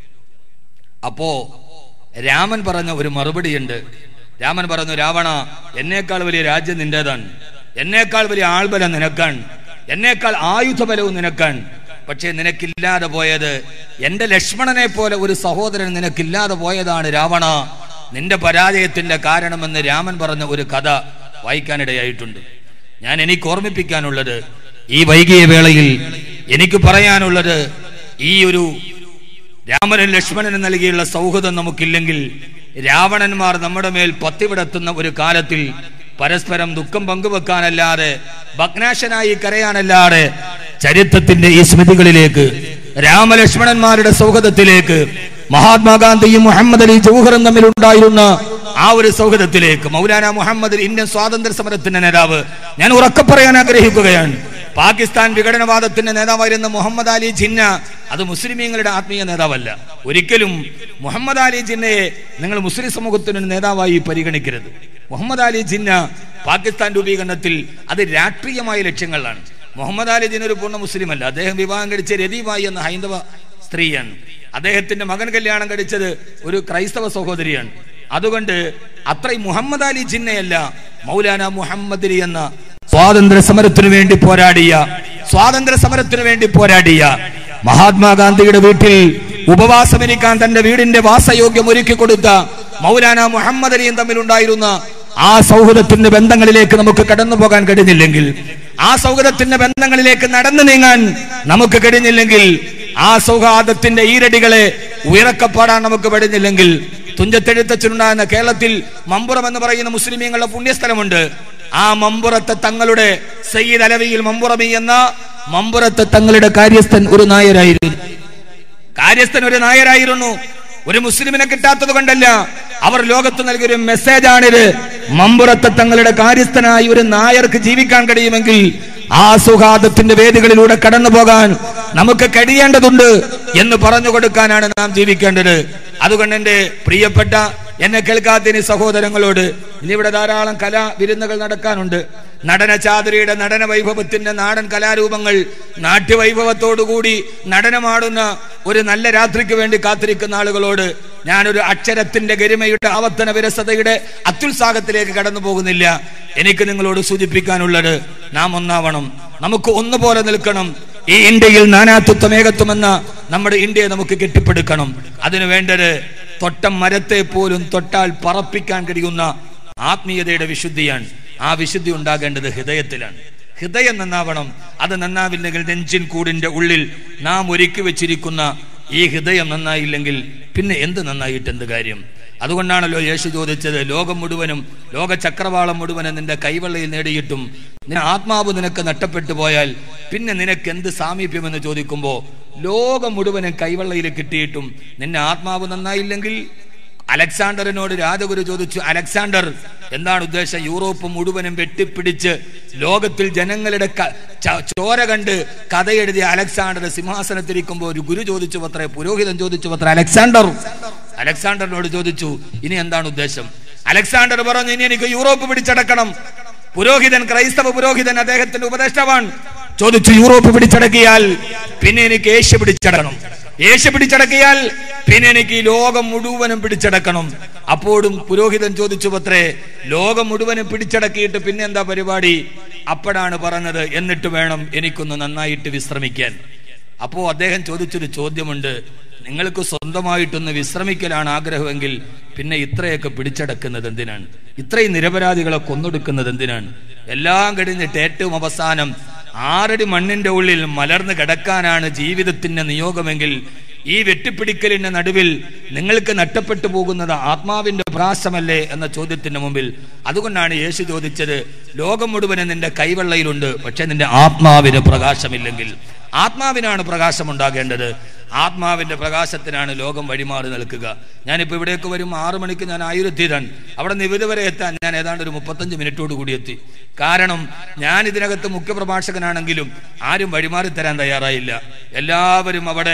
അപ്പോ രാമൻ പറഞ്ഞ ഒരു മറുപടിയുണ്ട് രാമൻ പറഞ്ഞു രാവണ എന്നേക്കാൾ വലിയ രാജ്യം നിന്റേതാണ് എന്നേക്കാൾ വലിയ ആൾബലം നിനക്കാണ് എന്നേക്കാൾ ആയുധബലവും നിനക്കാണ് പക്ഷേ നിനക്കില്ലാതെ പോയത് എന്റെ ലക്ഷ്മണനെ പോലെ ഒരു സഹോദരൻ നിനക്കില്ലാതെ പോയതാണ് രാവണ നിന്റെ പരാജയത്തിന്റെ കാരണമെന്ന് രാമൻ പറഞ്ഞ ഒരു കഥ വായിക്കാനിടയായിട്ടുണ്ട് ഞാൻ എനിക്ക് ഓർമ്മിപ്പിക്കാനുള്ളത് ഈ വൈകിയ വേളയിൽ എനിക്ക് പറയാനുള്ളത് ഈ ഒരു രാമനും ലക്ഷ്മണനും നൽകിയുള്ള സൗഹൃദം നമുക്കില്ലെങ്കിൽ രാവണന്മാർ നമ്മുടെ മേൽ പത്തിവിടത്തുന്ന ഒരു കാലത്തിൽ പരസ്പരം ദുഃഖം പങ്കുവെക്കാനല്ലാതെ ഭഗ്നാശനായി കരയാനല്ലാതെ ചരിത്രത്തിന്റെ ഈ സ്മൃതികളിലേക്ക് രാമലക്ഷ്മണന്മാരുടെ സൗഹൃദത്തിലേക്ക് മഹാത്മാഗാന്ധിയും മുഹമ്മദ് അലി ജൗഹറും തമ്മിലുണ്ടായിരുന്ന ആ ഒരു സൗഹൃദത്തിലേക്ക് മൗലാന മുഹമ്മദ് അലി ഇന്ത്യൻ സ്വാതന്ത്ര്യ സമരത്തിന്റെ നേതാവ് ഞാൻ ഉറക്കെ പറയാൻ ആഗ്രഹിക്കുകയാണ് പാകിസ്ഥാൻ വിഘടനവാദത്തിന്റെ നേതാവായിരുന്ന മുഹമ്മദ് അലി ജിന്ന അത് മുസ്ലിമീങ്ങളുടെ ആത്മീയ നേതാവല്ല ഒരിക്കലും മുഹമ്മദ് അലി ജിന്നയെ നിങ്ങൾ മുസ്ലിം സമൂഹത്തിന് ഒരു നേതാവായി പരിഗണിക്കരുത് മുഹമ്മദ് അലി ജിന്ന പാകിസ്ഥാൻ രൂപീകരണത്തിൽ അത് രാഷ്ട്രീയമായ ലക്ഷ്യങ്ങളിലാണ് മുഹമ്മദ് അലി ജിന്ന ഒരു പൂർണ്ണ മുസ്ലിം അല്ല അദ്ദേഹം വിവാഹം കഴിച്ച രതിബായി എന്ന ഹൈന്ദവ സ്ത്രീയാണ് അദ്ദേഹത്തിന്റെ മകൻ കല്യാണം കഴിച്ചത് ഒരു ക്രൈസ്തവ സഹോദരിയാണ് അതുകൊണ്ട് അത്രയും മുഹമ്മദ് അലി ജിന്നയല്ല മൗലാന മുഹമ്മദ് അലി എന്ന സ്വാതന്ത്ര്യ സമരത്തിനു വേണ്ടി പോരാടിയ സ്വാതന്ത്ര്യ സമരത്തിനു വേണ്ടി പോരാടിയ മഹാത്മാഗാന്ധിയുടെ വീട്ടിൽ ഉപവാസമിരിക്കാൻ തന്റെ വീടിന്റെ വാസയോഗ്യം ഒരുക്കി കൊടുത്ത മൗലാന മുഹമ്മദ് അലിയും തമ്മിലുണ്ടായിരുന്ന ആ സൗഹൃദത്തിന്റെ ബന്ധങ്ങളിലേക്ക് നമുക്ക് കടന്നു പോകാൻ കഴിഞ്ഞില്ലെങ്കിൽ ആ സൗഹൃദത്തിന്റെ ബന്ധങ്ങളിലേക്ക് നടന്നു നീങ്ങാൻ നമുക്ക് കഴിഞ്ഞില്ലെങ്കിൽ ആ സൗഹാർദ്ദത്തിന്റെ ഈരടികളെ ഉയരക്കപ്പാടാൻ നമുക്ക് കഴിഞ്ഞില്ലെങ്കിൽ തുഞ്ചത്തെഴുത്തച്ഛനുണ്ടാകുന്ന കേരളത്തിൽ മമ്പുറം എന്ന് പറയുന്ന മുസ്ലിമീങ്ങളുടെ പുണ്യസ്ഥലമുണ്ട് ആ മമ്പുറത്തെ തങ്ങളുടെ സയ്യിദ് അലവിയിൽ മമ്പുറമി എന്ന മമ്പുറത്തെ തങ്ങളുടെ കാര്യസ്ഥൻ ഒരു നായരായിരുന്നു കാര്യസ്ഥൻ ഒരു നായരായിരുന്നു ഒരു മുസ്ലിമിനെ കിട്ടാത്തത് കൊണ്ടല്ല അവർ ലോകത്ത് നൽകിയൊരു മെസ്സേജാണിത് മമ്പുറത്തെ തങ്ങളുടെ കാര്യസ്ഥനായി ഒരു നായർക്ക് ജീവിക്കാൻ കഴിയുമെങ്കിൽ ആ സുഖാദത്തിന്റെ വേദികളിലൂടെ കടന്നു പോകാൻ നമുക്ക് കഴിയേണ്ടതുണ്ട് എന്ന് പറഞ്ഞു കൊടുക്കാനാണ് നാം ജീവിക്കേണ്ടത് അതുകൊണ്ട് എന്റെ പ്രിയപ്പെട്ട എന്നെ കേൾക്കാത്ത സഹോദരങ്ങളോട് ഇന്നിവിടെ ധാരാളം കലാ വിരുന്നുകൾ നടക്കാനുണ്ട് നടന ചാതുരിയുടെ നടന വൈഭവത്തിന്റെ നാടൻ കലാരൂപങ്ങൾ നാട്യവൈഭവത്തോടുകൂടി നടനമാടുന്ന ഒരു നല്ല രാത്രിക്ക് വേണ്ടി കാത്തിരിക്കുന്ന ആളുകളോട് ഞാനൊരു അക്ഷരത്തിന്റെ ഗരിമയുടെ ആവർത്തന വിരസതയുടെ അത്യുത്സാഹത്തിലേക്ക് കടന്നു പോകുന്നില്ല എനിക്ക് നിങ്ങളോട് സൂചിപ്പിക്കാനുള്ളത് നാം ഒന്നാവണം നമുക്ക് ഒന്നുപോലെ നിൽക്കണം ഈ ഇന്ത്യയിൽ നാനാത്വത്വം ഏകത്വം എന്ന നമ്മുടെ ഇന്ത്യയെ നമുക്ക് കെട്ടിപ്പടുക്കണം അതിനു വേണ്ടത് തൊട്ടം മരത്തെ പോലും തൊട്ടാൽ പറപ്പിക്കാൻ കഴിയുന്ന ആത്മീയതയുടെ വിശുദ്ധിയാണ് ആ വിശുദ്ധി ഉണ്ടാകേണ്ടത് ഹൃദയത്തിലാണ് ഹൃദയം നന്നാവണം അത് നന്നാവില്ലെങ്കിൽ നെഞ്ചിൻ കൂടിന്റെ ഉള്ളിൽ നാം ഒരുക്കി വെച്ചിരിക്കുന്ന ഈ ഹൃദയം നന്നായില്ലെങ്കിൽ പിന്നെ എന്ത് നന്നായിട്ട് എന്ത് കാര്യം അതുകൊണ്ടാണല്ലോ യേശു ചോദിച്ചത് ലോകം മുഴുവനും ലോക ചക്രവാളം മുഴുവനും നിന്റെ കൈവെള്ളയിൽ നേടിയിട്ടും നിന്റെ ആത്മാവ് നിനക്ക് നഷ്ടപ്പെട്ടു പോയാൽ പിന്നെ നിനക്ക് എന്ത് സാമീപ്യമെന്ന് ചോദിക്കുമ്പോൾ ലോകം മുഴുവനും കൈവെള്ളയിൽ കിട്ടിയിട്ടും നിന്റെ ആത്മാവ് നന്നായില്ലെങ്കിൽ അലക്സാണ്ടറിനോട് രാജഗുരു ചോദിച്ചു അലക്സാണ്ടർ എന്താണ് ഉദ്ദേശം യൂറോപ്പ് മുഴുവനും വെട്ടിപ്പിടിച്ച് ലോകത്തിൽ ജനങ്ങളുടെ ക- ച- ചോര കണ്ട് കഥ എഴുതിയ അലക്സാണ്ടർ സിംഹാസനത്തിരിക്കുമ്പോൾ ഒരു ഗുരു ചോദിച്ചു പത്രേ പുരോഹിതൻ ചോദിച്ചു പത്ര അലക്സാണ്ടർ അലക്സാണ്ടറിനോട് ചോദിച്ചു ഇനി എന്താണ് ഉദ്ദേശം അലക്സാണ്ടർ പറഞ്ഞു ഇനി എനിക്ക് യൂറോപ്പ് പിടിച്ചടക്കണം പുരോഹിതൻ ക്രൈസ്തവ പുരോഹിതൻ അദ്ദേഹത്തിന്റെ ഉപദേഷ്ടാവാൻ ചോദിച്ചു യൂറോപ്പ് പിടിച്ചടക്കിയാൽ പിന്നെ എനിക്ക് ഏഷ്യ പിടിച്ചടക്കണം ഏഷ്യ പിടിച്ചടക്കിയാൽ പിന്നെ എനിക്ക് ഈ ലോകം മുഴുവനും പിടിച്ചടക്കണം അപ്പോഴും പുരോഹിതൻ ചോദിച്ചു പത്രേ ലോകം മുഴുവനും പിടിച്ചടക്കിയിട്ട് പിന്നെ എന്താ പരിപാടി അപ്പോഴാണ് പറഞ്ഞത് എന്നിട്ട് വേണം എനിക്കൊന്ന് നന്നായിട്ട് വിശ്രമിക്കാൻ അപ്പോ അദ്ദേഹം ചോദിച്ചൊരു ചോദ്യമുണ്ട് നിങ്ങൾക്ക് സ്വന്തമായിട്ടൊന്ന് വിശ്രമിക്കലാണ് ആഗ്രഹമെങ്കിൽ പിന്നെ ഇത്രയൊക്കെ പിടിച്ചടക്കുന്നത് എന്തിനാണ് ഇത്രയും നിരപരാധികളെ കൊന്നൊടുക്കുന്നത് എന്തിനാണ് എല്ലാം കഴിഞ്ഞിട്ട് ഏറ്റവും അവസാനം ആറടി മണ്ണിന്റെ ഉള്ളിൽ മലർന്ന് കിടക്കാനാണ് ജീവിതത്തിന്റെ നിയോഗമെങ്കിൽ ഈ വെട്ടിപ്പിടിക്കലിന്റെ നടുവിൽ നിങ്ങൾക്ക് നഷ്ടപ്പെട്ടു പോകുന്നത് ആത്മാവിന്റെ പ്രകാശമല്ലേ എന്ന ചോദ്യത്തിന്റെ മുമ്പിൽ അതുകൊണ്ടാണ് യേശു ചോദിച്ചത് ലോകം മുഴുവനും നിന്റെ കൈവെള്ളയിലുണ്ട് പക്ഷെ നിന്റെ ആത്മാവിന് പ്രകാശമില്ലെങ്കിൽ ആത്മാവിനാണ് പ്രകാശം ഉണ്ടാകേണ്ടത് ആത്മാവിന്റെ പ്രകാശത്തിനാണ് ലോകം വഴിമാറി നിൽക്കുക ഞാനിപ്പോ ഇവിടേക്ക് വരും ആറു മണിക്ക് ഞാൻ ആയിരത്തിരൻ അവിടെ നിന്ന് ഇവര് വരെ എത്താൻ ഞാൻ ഏതാണ്ട് ഒരു മുപ്പത്തഞ്ച് മിനിറ്റോട് കൂടി എത്തി കാരണം ഞാൻ ഇതിനകത്ത് മുഖ്യപ്രഭാഷകനാണെങ്കിലും ആരും വഴിമാറി തരാൻ തയ്യാറായില്ല എല്ലാവരും അവിടെ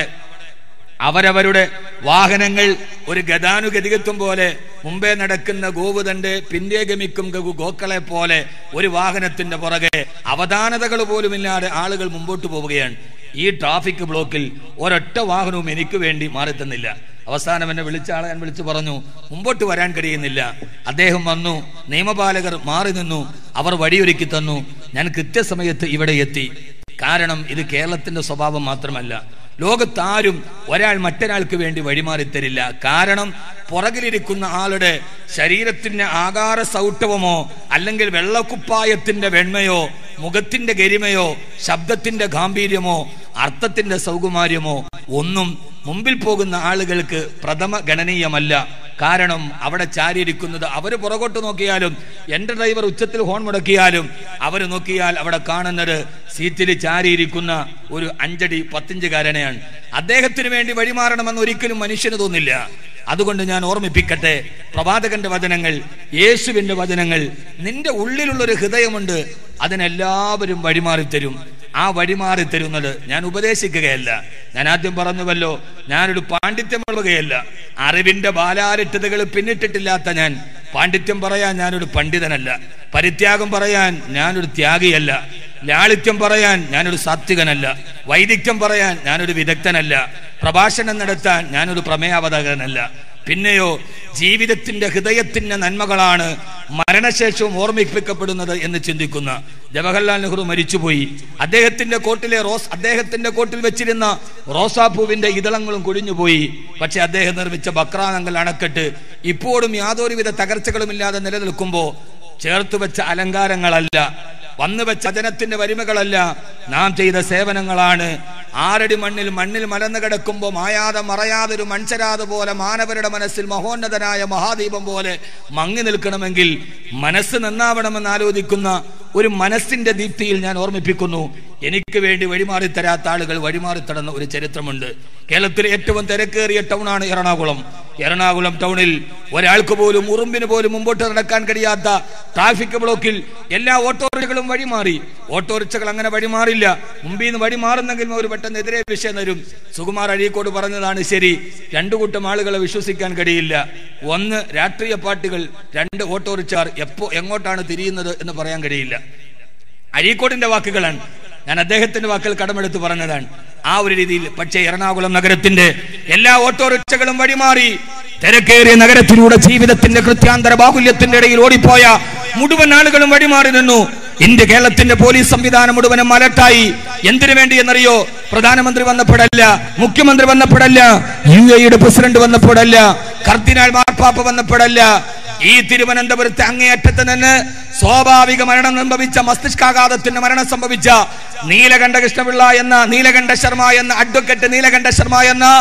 അവരവരുടെ വാഹനങ്ങൾ ഒരു ഗതാനുഗതികത്വം പോലെ മുമ്പേ നടക്കുന്ന ഗോവുതന്റെ പിന്നേ ഗമിക്കും ഗു ഗോക്കളെ പോലെ ഒരു വാഹനത്തിന്റെ പുറകെ അവധാനതകൾ പോലുമില്ലാതെ ആളുകൾ മുമ്പോട്ട് പോവുകയാണ് ഈ ട്രാഫിക് ബ്ലോക്കിൽ ഒരൊറ്റ വാഹനവും എനിക്ക് വേണ്ടി മാറി തന്നില്ല അവസാനം എന്നെ വിളിച്ച ആളെ ഞാൻ വിളിച്ചു പറഞ്ഞു മുമ്പോട്ട് വരാൻ കഴിയുന്നില്ല അദ്ദേഹം വന്നു നിയമപാലകർ മാറി നിന്നു അവർ വഴിയൊരുക്കി തന്നു ഞാൻ കൃത്യസമയത്ത് ഇവിടെ എത്തി കാരണം ഇത് കേരളത്തിന്റെ സ്വഭാവം മാത്രമല്ല ലോകത്താരും ഒരാൾ മറ്റൊരാൾക്ക് വേണ്ടി വഴിമാറി തരില്ല കാരണം പുറകിലിരിക്കുന്ന ആളുടെ ശരീരത്തിന്റെ ആകാര സൗഷ്ഠവമോ അല്ലെങ്കിൽ വെള്ളക്കുപ്പായത്തിന്റെ വെണ്മയോ മുഖത്തിന്റെ ഗരിമയോ ശബ്ദത്തിന്റെ ഗാംഭീര്യമോ അർത്ഥത്തിന്റെ സൗകുമാര്യമോ ഒന്നും മുമ്പിൽ പോകുന്ന ആളുകൾക്ക് പ്രഥമ ഗണനീയമല്ല കാരണം അവിടെ ചാരിയിരിക്കുന്നത് അവര് പുറകോട്ട് നോക്കിയാലും എന്റെ ഡ്രൈവർ ഉച്ചത്തിൽ ഹോൺ മുടക്കിയാലും അവര് നോക്കിയാൽ അവിടെ കാണുന്നത് സീറ്റിൽ ചാരിയിരിക്കുന്ന ഒരു അഞ്ചടി പത്തിഞ്ചുകാരനെയാണ് അദ്ദേഹത്തിന് വേണ്ടി വഴിമാറണമെന്ന് ഒരിക്കലും മനുഷ്യന് തോന്നില്ല അതുകൊണ്ട് ഞാൻ ഓർമ്മിപ്പിക്കട്ടെ പ്രവാചകന്റെ വചനങ്ങൾ യേശുവിന്റെ വചനങ്ങൾ നിന്റെ ഉള്ളിലുള്ള ഒരു ഹൃദയമുണ്ട് അതിനെല്ലാവരും വഴിമാറി തരും ആ വഴിമാറി തരുന്നത് ഞാൻ ഉപദേശിക്കുകയല്ല ഞാൻ ആദ്യം പറഞ്ഞുവല്ലോ ഞാനൊരു പാണ്ഡിത്യമുള്ളവകയല്ല അറിവിന്റെ ബാലാരിട്ടതകൾ പിന്നിട്ടിട്ടില്ലാത്ത ഞാൻ പാണ്ഡിത്യം പറയാൻ ഞാനൊരു പണ്ഡിതനല്ല പരിത്യാഗം പറയാൻ ഞാനൊരു ത്യാഗിയല്ല ലാളിത്യം പറയാൻ ഞാനൊരു സാത്വികനല്ല വൈദിക്യം പറയാൻ ഞാനൊരു വിദഗ്ധനല്ല പ്രഭാഷണം നടത്താൻ ഞാനൊരു പ്രമേയാവതാരകനല്ല പിന്നെയോ ജീവിതത്തിന്റെ ഹൃദയത്തിന്റെ നന്മകളാണ് മരണശേഷവും ഓർമ്മിപ്പിക്കപ്പെടുന്നത് എന്ന് ചിന്തിക്കുന്ന ജവഹർലാൽ നെഹ്റു മരിച്ചുപോയി അദ്ദേഹത്തിന്റെ കോട്ടിലെ റോസ് അദ്ദേഹത്തിന്റെ കോട്ടിൽ വെച്ചിരുന്ന റോസാപ്പൂവിന്റെ ഇതളങ്ങളും കൊഴിഞ്ഞുപോയി പക്ഷെ അദ്ദേഹം നിർമ്മിച്ച ബക്രാനങ്കൽ അണക്കെട്ട് ഇപ്പോഴും യാതൊരുവിധ തകർച്ചകളുമില്ലാതെ നിലനിൽക്കുമ്പോ ചേർത്ത് വെച്ച അലങ്കാരങ്ങളല്ല വന്നു വെച്ച ജനത്തിന്റെ വരിമകളല്ല നാം ചെയ്ത സേവനങ്ങളാണ് ആറടി മണ്ണിൽ മണ്ണിൽ മലന്നു കിടക്കുമ്പോൾ മായാതെ മറയാതെ ഒരു മൺചരാത പോലെ മാനവരുടെ മനസ്സിൽ മഹോന്നതനായ മഹാദീപം പോലെ മങ്ങി നിൽക്കണമെങ്കിൽ മനസ്സ് നന്നാവണമെന്ന് ആലോചിക്കുന്ന ഒരു മനസ്സിന്റെ ദീപ്തിയിൽ ഞാൻ ഓർമ്മിപ്പിക്കുന്നു എനിക്ക് വേണ്ടി വഴിമാറി തരാത്ത ആളുകൾ വഴിമാറി തടന്ന ഒരു ചരിത്രമുണ്ട് കേരളത്തിലെ ഏറ്റവും തിരക്കേറിയ ടൗണാണ് എറണാകുളം എറണാകുളം ടൗണിൽ ഒരാൾക്ക് പോലും ഉറുമ്പിന് പോലും മുമ്പോട്ട് നടക്കാൻ കഴിയാത്ത ട്രാഫിക് ബ്ലോക്കിൽ എല്ലാ ഓട്ടോറിക്ഷകളും വഴിമാറി ഓട്ടോറിക്ഷകൾ അങ്ങനെ വഴിമാറില്ല മുമ്പിൽ നിന്ന് വഴിമാറുന്നെങ്കിൽ ഒരു പെട്ടെന്ന് എതിരെ വിഷയം തരും സുകുമാർ അഴീക്കോട് പറഞ്ഞതാണ് ശരി രണ്ടു കൂട്ടം ആളുകളെ വിശ്വസിക്കാൻ കഴിയില്ല ഒന്ന് രാഷ്ട്രീയ പാർട്ടികൾ രണ്ട് ഓട്ടോറിക്ഷക്കാർ എപ്പോ എങ്ങോട്ടാണ് തിരിയുന്നത് എന്ന് പറയാൻ കഴിയില്ല അഴീക്കോടിന്റെ വാക്കുകളാണ് ഞാൻ അദ്ദേഹത്തിന്റെ വാക്കുകൾ കടമെടുത്ത് പറഞ്ഞതാണ് ആ ഒരു രീതിയിൽ പക്ഷേ എറണാകുളം നഗരത്തിന്റെ എല്ലാ ഓട്ടോറിക്ഷകളും വഴിമാറി തിരക്കേറിയ നഗരത്തിലൂടെ ജീവിതത്തിന്റെ കൃത്യാന്തര ബാഹുല്യത്തിന്റെ ഇടയിൽ ഓടിപ്പോയ മുഴുവൻ ആളുകളും വഴിമാറി നിന്നു ഇന്ത്യ കേരളത്തിന്റെ പോലീസ് സംവിധാനം മുഴുവനും അലർട്ടായി എന്തിനു വേണ്ടി എന്നറിയോ പ്രധാനമന്ത്രി വന്നപ്പോഴല്ല മുഖ്യമന്ത്രി വന്നപ്പോഴല്ല യു എയുടെ പ്രസിഡന്റ് വന്നപ്പോഴല്ല കർദിനാൾ മാർപ്പാപ്പ വന്നപ്പോഴല്ല ഈ തിരുവനന്തപുരത്തെ അങ്ങേയറ്റത്ത് നിന്ന് സ്വാഭാവിക മരണം സംഭവിച്ച മസ്തിഷ്കാഘാതത്തിന്റെ മരണം സംഭവിച്ച നീലകണ്ഠ കൃഷ്ണപിള്ള എന്ന നീലകണ്ഠ ശർമ്മ എന്ന അഡ്വക്കേറ്റ് നീലകണ്ഠ ശർമ്മ എന്ന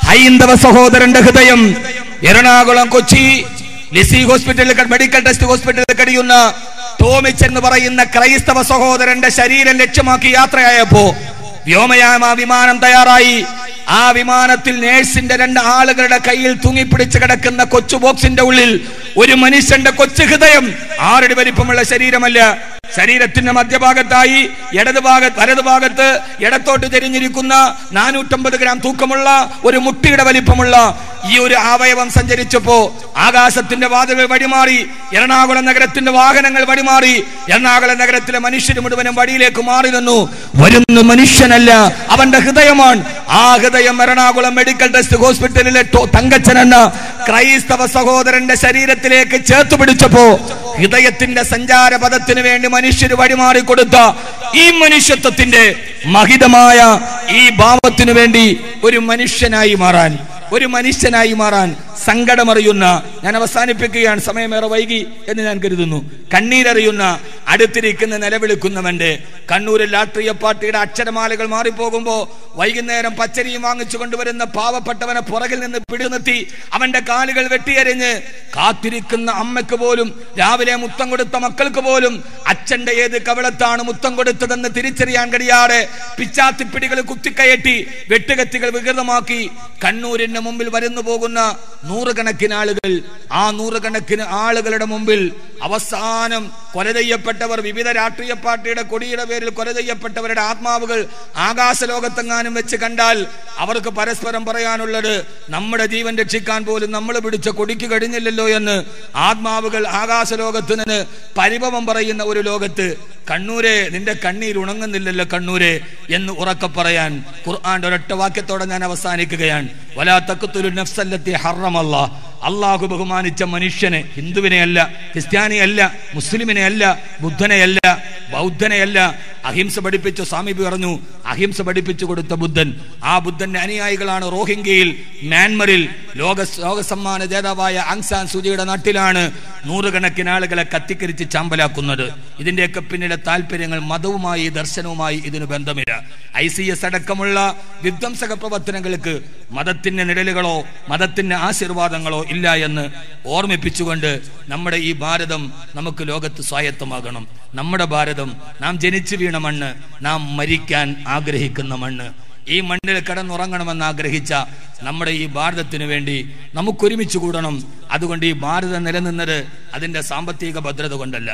ഹൈന്ദവ സഹോദരന്റെ ഹൃദയം എറണാകുളം കൊച്ചി ലിസി ഹോസ്പിറ്റലിൽ ക- മെഡിക്കൽ ടെസ്റ്റ് ഹോസ്പിറ്റലിൽ കഴിയുന്ന ടോമിച്ച് എന്ന് പറയുന്ന ക്രൈസ്തവ സഹോദരന്റെ ശരീരം ലക്ഷ്യമാക്കി യാത്രയായപ്പോ വ്യോമയാന വിമാനം തയ്യാറായി ആ വിമാനത്തിൽ നേഴ്സിന്റെ രണ്ട് ആളുകളുടെ കയ്യിൽ തൂങ്ങിപ്പിടിച്ച് കിടക്കുന്ന കൊച്ചു ബോക്സിന്റെ ഉള്ളിൽ ഒരു മനുഷ്യന്റെ കൊച്ചു ഹൃദയം ആറടി വലിപ്പമുള്ള ശരീരമല്ല ശരീരത്തിന്റെ മധ്യഭാഗത്തായി ഇടത് ഭാഗ വലത് ഭാഗത്ത് ഇടത്തോട്ട് തിരിഞ്ഞിരിക്കുന്ന നാനൂറ്റമ്പത് ഗ്രാം തൂക്കമുള്ള ഒരു മുട്ടിയുടെ വലിപ്പമുള്ള ഈ ഒരു അവയവം സഞ്ചരിച്ചപ്പോ ആകാശത്തിന്റെ വാതിലുകൾ വഴിമാറി എറണാകുളം നഗരത്തിന്റെ വാഹനങ്ങൾ വഴിമാറി എറണാകുളം നഗരത്തിലെ മനുഷ്യർ മുഴുവനും വഴിയിലേക്ക് മാറി നിന്നു വരുന്ന മനുഷ്യനല്ല അവന്റെ ഹൃദയമാണ് ആ ഹൃദയം എറണാകുളം മെഡിക്കൽ ടെസ്റ്റ് ഹോസ്പിറ്റലിലെ ടോ- തങ്കച്ചൻ എന്ന ക്രൈസ്തവ സഹോദരന്റെ ശരീരത്തിലേക്ക് ചേർത്ത് പിടിച്ചപ്പോ ഹൃദയത്തിന്റെ സഞ്ചാര പദത്തിന് വേണ്ടി മനുഷ്യർ വഴിമാറി കൊടുത്ത ഈ മനുഷ്യത്വത്തിന്റെ മഹിതമായ ഈ ഭാവത്തിനു വേണ്ടി ഒരു മനുഷ്യനായി മാറാൻ ഒരു മനുഷ്യനായി മാറാൻ സങ്കടമറിയുന്ന ഞാൻ അവസാനിപ്പിക്കുകയാണ് സമയമേറെ വൈകി എന്ന് ഞാൻ കരുതുന്നു കണ്ണീരറിയുന്ന അടുത്തിരിക്കുന്ന നിലവിളിക്കുന്നവന്റെ കണ്ണൂരിൽ രാഷ്ട്രീയ പാർട്ടിയുടെ അക്ഷരമാലകൾ മാറിപ്പോകുമ്പോ വൈകുന്നേരം പച്ചരിയും വാങ്ങിച്ചു കൊണ്ടുവരുന്ന പാവപ്പെട്ടവനെ പുറകിൽ നിന്ന് പിടിനിർത്തി അവന്റെ കാലുകൾ വെട്ടിയരിഞ്ഞ് കാത്തിരിക്കുന്ന അമ്മയ്ക്ക് പോലും രാവിലെ മുത്തം കൊടുത്ത മക്കൾക്ക് പോലും അച്ഛന്റെ ഏത് കവളത്താണ് മുത്തം കൊടുത്തതെന്ന് തിരിച്ചറിയാൻ കഴിയാതെ പിച്ചാത്തിപ്പിടികൾ കുത്തിക്കയറ്റി വെട്ടുകത്തികൾ വികൃതമാക്കി കണ്ണൂരിന്റെ മുമ്പിൽ വരുന്നു പോകുന്ന നൂറുകണക്കിന് ആളുകൾ ആ നൂറുകണക്കിന് ആളുകളുടെ മുമ്പിൽ അവസാനം കൊല ചെയ്യപ്പെട്ടവർ വിവിധ രാഷ്ട്രീയ പാർട്ടിയുടെ കൊടിയുടെ പേരിൽ കൊല ചെയ്യപ്പെട്ടവരുടെ ആത്മാവുകൾ ആകാശ ലോകത്തെങ്ങാനും വെച്ച് കണ്ടാൽ അവർക്ക് പരസ്പരം പറയാനുള്ളത് നമ്മുടെ ജീവൻ രക്ഷിക്കാൻ പോലും നമ്മൾ പിടിച്ച കൊടിക്ക് കഴിഞ്ഞില്ലല്ലോ എന്ന് ആത്മാവുകൾ ആകാശ ലോകത്ത് നിന്ന് പരിഭവം പറയുന്ന ഒരു ലോകത്ത് കണ്ണൂരെ നിന്റെ കണ്ണീർ ഉണങ്ങുന്നില്ലല്ലോ കണ്ണൂരെ എന്ന് ഉറക്കെ പറയാൻ ഖുർആന്റെ ഒരൊറ്റ വാക്യത്തോടെ ഞാൻ അവസാനിക്കുകയാണ് വലാ തഖ്തുലു നഫ്സല്ലത്തി ഹറമല്ല അള്ളാഹു ബഹുമാനിച്ച മനുഷ്യനെ ഹിന്ദുവിനെ അല്ല ക്രിസ്ത്യാനി അല്ല മുസ്ലിമിനെ അല്ല ബുദ്ധനെ അല്ല ബൗദ്ധനെ അല്ല അഹിംസ പഠിപ്പിച്ച സ്വാമി പറഞ്ഞു അഹിംസ പഠിപ്പിച്ചു കൊടുത്ത ബുദ്ധൻ ആ ബുദ്ധന്റെ അനുയായികളാണ് റോഹിംഗ്യയിൽ മ്യാൻമറിൽ ലോക ലോകസമ്മാന ജേതാവായ അങ്സാൻ സൂചിയുടെ നാട്ടിലാണ് നൂറുകണക്കിന് ആളുകളെ കത്തിക്കരിച്ച് ചാമ്പലാക്കുന്നത് ഇതിന്റെയൊക്കെ പിന്നിലെ താല്പര്യങ്ങൾ മതവുമായി ദർശനവുമായി ഇതിന് ബന്ധമില്ല ഐ സി എസ് അടക്കമുള്ള വിധ്വംസക പ്രവർത്തനങ്ങൾക്ക് മതത്തിന്റെ നിഴലുകളോ മതത്തിന്റെ ആശീർവാദങ്ങളോ ഇല്ല എന്ന് ഓർമ്മിപ്പിച്ചുകൊണ്ട് നമ്മുടെ ഈ ഭാരതം നമുക്ക് ലോകത്ത് സ്വായത്തമാകണം നമ്മുടെ ഭാരതം നാം ജനിച്ചു വീണ മണ്ണ് നാം മരിക്കാൻ ആഗ്രഹിക്കുന്ന മണ്ണ് ഈ മണ്ണിൽ കിടന്നുറങ്ങണമെന്ന് ആഗ്രഹിച്ച നമ്മുടെ ഈ ഭാരതത്തിനു വേണ്ടി നമുക്കൊരുമിച്ച് കൂടണം അതുകൊണ്ട് ഈ ഭാരതം നിലനിന്നത് അതിന്റെ സാമ്പത്തിക ഭദ്രത കൊണ്ടല്ല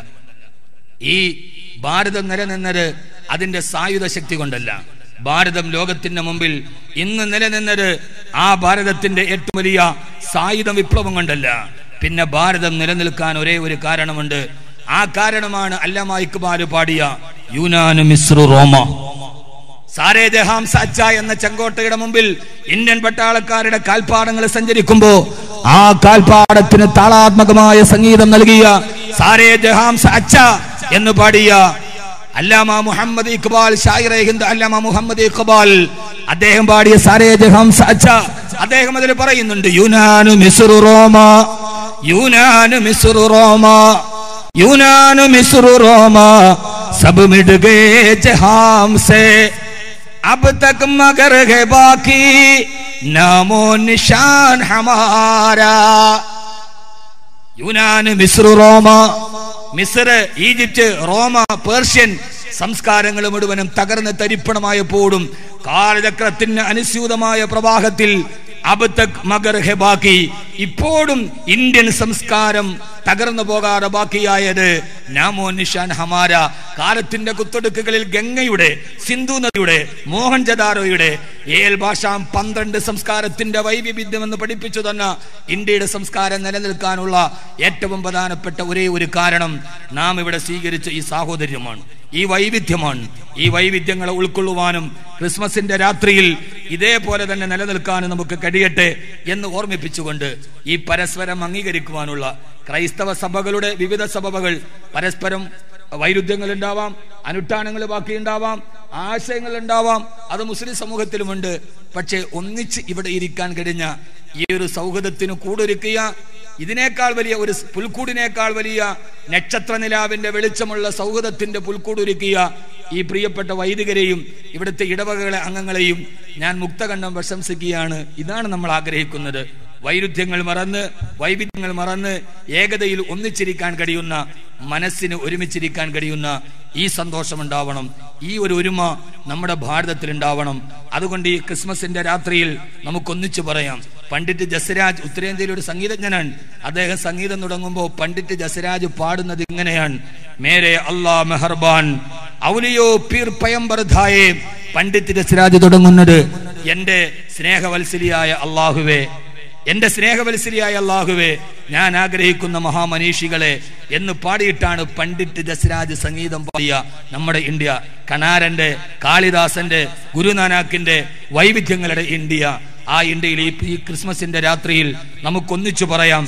ഈ ഭാരതം നിലനിന്നത് അതിന്റെ സായുധ ശക്തി കൊണ്ടല്ല ഭാരതം ലോകത്തിന്റെ മുമ്പിൽ ഇന്ന് നിലനിന്നത് ആ ഭാരതത്തിന്റെ ഏറ്റവും വലിയ സായുധ വിപ്ലവം കൊണ്ടല്ല പിന്നെ ഭാരതം നിലനിൽക്കാൻ ഒരേ ഒരു കാരണമുണ്ട് ആ കാരണമാണ് അല്ലാമ ഇക്ബാല് പാടിയ യുനാനു മിസ്രു റോമ സാരേ ജഹാം സാച്ച എന്ന ചെങ്കോട്ടയുടെ മുമ്പിൽ ഇന്ത്യൻ പട്ടാളക്കാരുടെ കാൽപ്പാടങ്ങൾ സഞ്ചരിക്കുമ്പോ ആ കാൽപ്പാടത്തിന് താളാത്മകമായ സംഗീതം നൽകിയ സാരേ ജഹാം സാച്ച എന്ന് പാടിയ അല്ലാമ മുഹമ്മദ് ഇക്ബാൽ ഷായിറെ ഹിന്ദ് അല്ലാമ മുഹമ്മദ് ഇക്ബാൽ അദ്ദേഹം പാടിയ സാരേ ജഹാം സാച്ച അദ്ദേഹം അതിൽ പറയുന്നുണ്ട് യുനാനു മിസ്റു റോമ യുനാനു മിസ്റു റോമ യുനാനു മിസ്റു റോമ सब मिट गए जहां से अब तक मगर है बाकी नामो निशान हमारा യുനാന് മിസ്രു റോമ മിസ്ർ ഈജിപ്റ്റ് റോമ പേർഷ്യൻ സംസ്കാരങ്ങൾ മുഴുവനും തകർന്ന് തരിപ്പണമായപ്പോഴും കാലചക്രത്തിന് അനുസ്യൂതമായ പ്രവാഹത്തിൽ അബത്തക് മഗർ ഹെബാക്കി ഇപ്പോഴും ഇന്ത്യൻ സംസ്കാരം തകർന്നു പോകാതെ ബാക്കിയായത് നാമോ നിഷാൻ ഹമാര കാലത്തിന്റെ കുത്തൊടുക്കുകളിൽ ഗംഗയുടെ സിന്ധു നദിയുടെ മോഹൻജദാരോയുടെ ഏൽ ഭാഷാം പന്ത്രണ്ട് സംസ്കാരത്തിന്റെ വൈവിധ്യം എന്ന് പഠിപ്പിച്ചു തന്ന ഇന്ത്യയുടെ സംസ്കാരം നിലനിൽക്കാനുള്ള ഏറ്റവും പ്രധാനപ്പെട്ട ഒരേ ഒരു കാരണം നാം ഇവിടെ സ്വീകരിച്ച ഈ സാഹോദര്യമാണ് ഈ വൈവിധ്യമാണ് ഈ വൈവിധ്യങ്ങളെ ഉൾക്കൊള്ളുവാനും ക്രിസ്മസിന്റെ രാത്രിയിൽ ഇതേപോലെ തന്നെ നിലനിൽക്കാനും നമുക്ക് കഴിയട്ടെ എന്ന് ഓർമ്മിപ്പിച്ചുകൊണ്ട് ഈ പരസ്പരം അംഗീകരിക്കുവാനുള്ള ക്രൈസ്തവ സഭകളുടെ വിവിധ സഭകൾ പരസ്പരം വൈരുദ്ധ്യങ്ങൾ ഉണ്ടാവാം അനുഷ്ഠാനങ്ങൾ ബാക്കിയുണ്ടാവാം ആശയങ്ങൾ ഉണ്ടാവാം അത് മുസ്ലിം സമൂഹത്തിലുമുണ്ട് പക്ഷേ ഒന്നിച്ച് ഇവിടെ ഇരിക്കാൻ കഴിഞ്ഞ ഈ ഒരു സൗഹൃദത്തിന് കൂടൊരുക്കിയ ഇതിനേക്കാൾ വലിയ ഒരു പുൽക്കൂടിനേക്കാൾ വലിയ നക്ഷത്ര നിലാവിന്റെ വെളിച്ചമുള്ള സൗഹൃദത്തിന്റെ പുൽക്കൂടൊരുക്കിയ ഈ പ്രിയപ്പെട്ട വൈദികരെയും ഇവിടുത്തെ ഇടവകകളെ അംഗങ്ങളെയും ഞാൻ മുക്തകണ്ഠം പ്രശംസിക്കുകയാണ് ഇതാണ് നമ്മൾ ആഗ്രഹിക്കുന്നത് വൈരുദ്ധ്യങ്ങൾ മറന്ന് വൈവിധ്യങ്ങൾ മറന്ന് ഏകതയിൽ ഒന്നിച്ചിരിക്കാൻ കഴിയുന്ന മനസ്സിന് ഒരുമിച്ചിരിക്കാൻ കഴിയുന്ന ഈ സന്തോഷം ഉണ്ടാവണം ഈ ഒരു ഒരുമ നമ്മുടെ ഭാരതത്തിൽ ഉണ്ടാവണം അതുകൊണ്ട് ഈ ക്രിസ്മസിന്റെ രാത്രിയിൽ നമുക്കൊന്നിച്ചു പറയാം പണ്ഡിറ്റ് ജസരാജ് ഉത്തരേന്ത്യയിലെ ഒരു സംഗീതജ്ഞനാണ് അദ്ദേഹം സംഗീതം തുടങ്ങുമ്പോൾ പണ്ഡിറ്റ് ജസരാജ് പാടുന്നത് ഇങ്ങനെയാണ് മേരെ അല്ലാ മെഹർബാൻ ഔലിയോ പീർ പയംബർധായെ പണ്ഡിറ്റ് ജസരാജ് തുടങ്ങുന്നത് എന്റെ സ്നേഹവത്സലിയായ അള്ളാഹുവേ എന്റെ സ്നേഹവത്സരിയായ അള്ളാഹുവേ ഞാൻ ആഗ്രഹിക്കുന്ന മഹാമനീഷികളെ എന്ന് പാടിയിട്ടാണ് പണ്ഡിറ്റ് ജസ്രാജ് സംഗീതം പാടിയ നമ്മുടെ ഇന്ത്യ കനാരന്റെ കാളിദാസന്റെ ഗുരുനാനാക്കിന്റെ വൈവിധ്യങ്ങളുടെ ഇന്ത്യ ആ ഇന്ത്യയിൽ ഈ ഈ ക്രിസ്മസിന്റെ രാത്രിയിൽ നമുക്കൊന്നിച്ചു പറയാം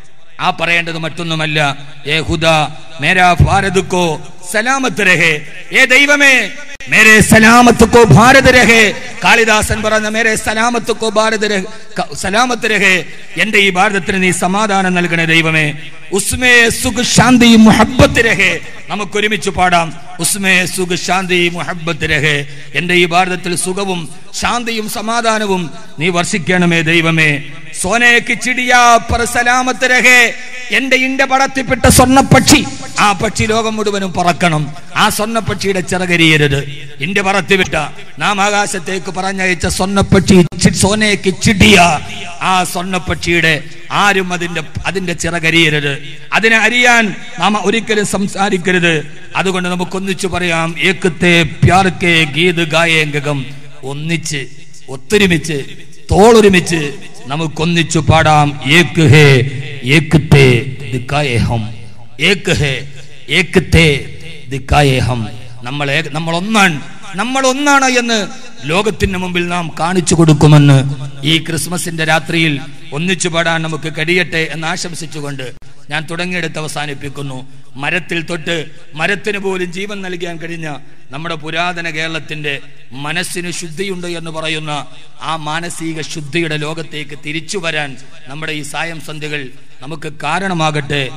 ആ പറയേണ്ടത് മറ്റൊന്നുമല്ല ഏ ഹുദ മേരാ ഭാരത് കോ സലാമത്ത് രഹേ ഏ ദൈവമേ മേരെ സലാമത്ത് കോ ഭാരത് രഹേ കാളിദാസൻ പറഞ്ഞ മേരെ സലാമത്ത് കോ ഭാരത് രഹേ ക- സലാമത്ത് രഹേ എന്റെ ഈ ഭാരതത്തിന് നീ സമാധാനം നൽകണേ ദൈവമേ ഉസ്മേ സുഖ ശാന്തി മുഹബത്ത് രഹേ നമുക്ക് ഒരുമിച്ച് പാടാം ഉസ്മേ സുഖ ശാന്തി മുഹബത്ത് രഹേ എന്റെ ഈ ഭാരതത്തിൽ സുഖവും ശാന്തിയും സമാധാനവും നീ വർഷിക്കണമേ ദൈവമേ സോനയ്ക്ക് ചിടിയാ പർ സലാമത്ത് രഹേ എന്റെ ഇന്റെ പടത്തിൽപ്പെട്ട സ്വർണ്ണപ്പക്ഷി ആ പക്ഷി ലോകം മുഴുവനും പറക്കണം ആ സ്വർണ്ണപ്പക്ഷിയുടെ ചിറകരിയരുത് ഇന്റെ പറത്തിവിട്ട നാം ആകാശത്തേക്ക് പറഞ്ഞയച്ച സ്വർണ്ണപ്പക്ഷി ചി- സോനയ്ക്ക് ചിടിയ ആ സ്വർണ്ണപ്പക്ഷിയുടെ ആരും അതിന്റെ അതിന്റെ ചിറകരിയരുത് അതിനെ അറിയാൻ നാം ഒരിക്കലും സംസാരിക്കരുത് അതുകൊണ്ട് നമുക്കൊന്നിച്ചു പറയാം ഏക്കത്തെ പ്യാർക്കെ ഗീത് ഗായേങ്കകം ഒന്നിച്ച് ഒത്തൊരുമിച്ച് തോളൊരുമിച്ച് നമുക്കൊന്നിച്ചു പാടാം ഏക്ക് ഹേ ഏക്ക് തേ ദിക്കായേ ഹം ഏക്ക് ഹേ ഏക്ക് തേ ദിക്കായേ ഹം നമ്മൾ ഏക- നമ്മൾ ഒന്നാണ് നമ്മൾ ഒന്നാണ് എന്ന് ലോകത്തിന് മുമ്പിൽ നാം കാണിച്ചു കൊടുക്കുമെന്ന് ഈ ക്രിസ്മസിന്റെ രാത്രിയിൽ ഒന്നിച്ചു പാടാൻ നമുക്ക് കഴിയട്ടെ എന്ന് ആശംസിച്ചുകൊണ്ട് ഞാൻ തുടങ്ങിയെടുത്ത് അവസാനിപ്പിക്കുന്നു മരത്തിൽ തൊട്ട് മരത്തിന് പോലും ജീവൻ നൽകാൻ കഴിഞ്ഞ നമ്മുടെ പുരാതന കേരളത്തിന്റെ മനസ്സിന് ശുദ്ധിയുണ്ട് എന്ന് പറയുന്ന ആ മാനസിക ശുദ്ധിയുടെ ലോകത്തേക്ക് തിരിച്ചു വരാൻ നമ്മുടെ ഈ സായം സന്ധ്യകൾ നമുക്ക് കാരണമാകട്ടെ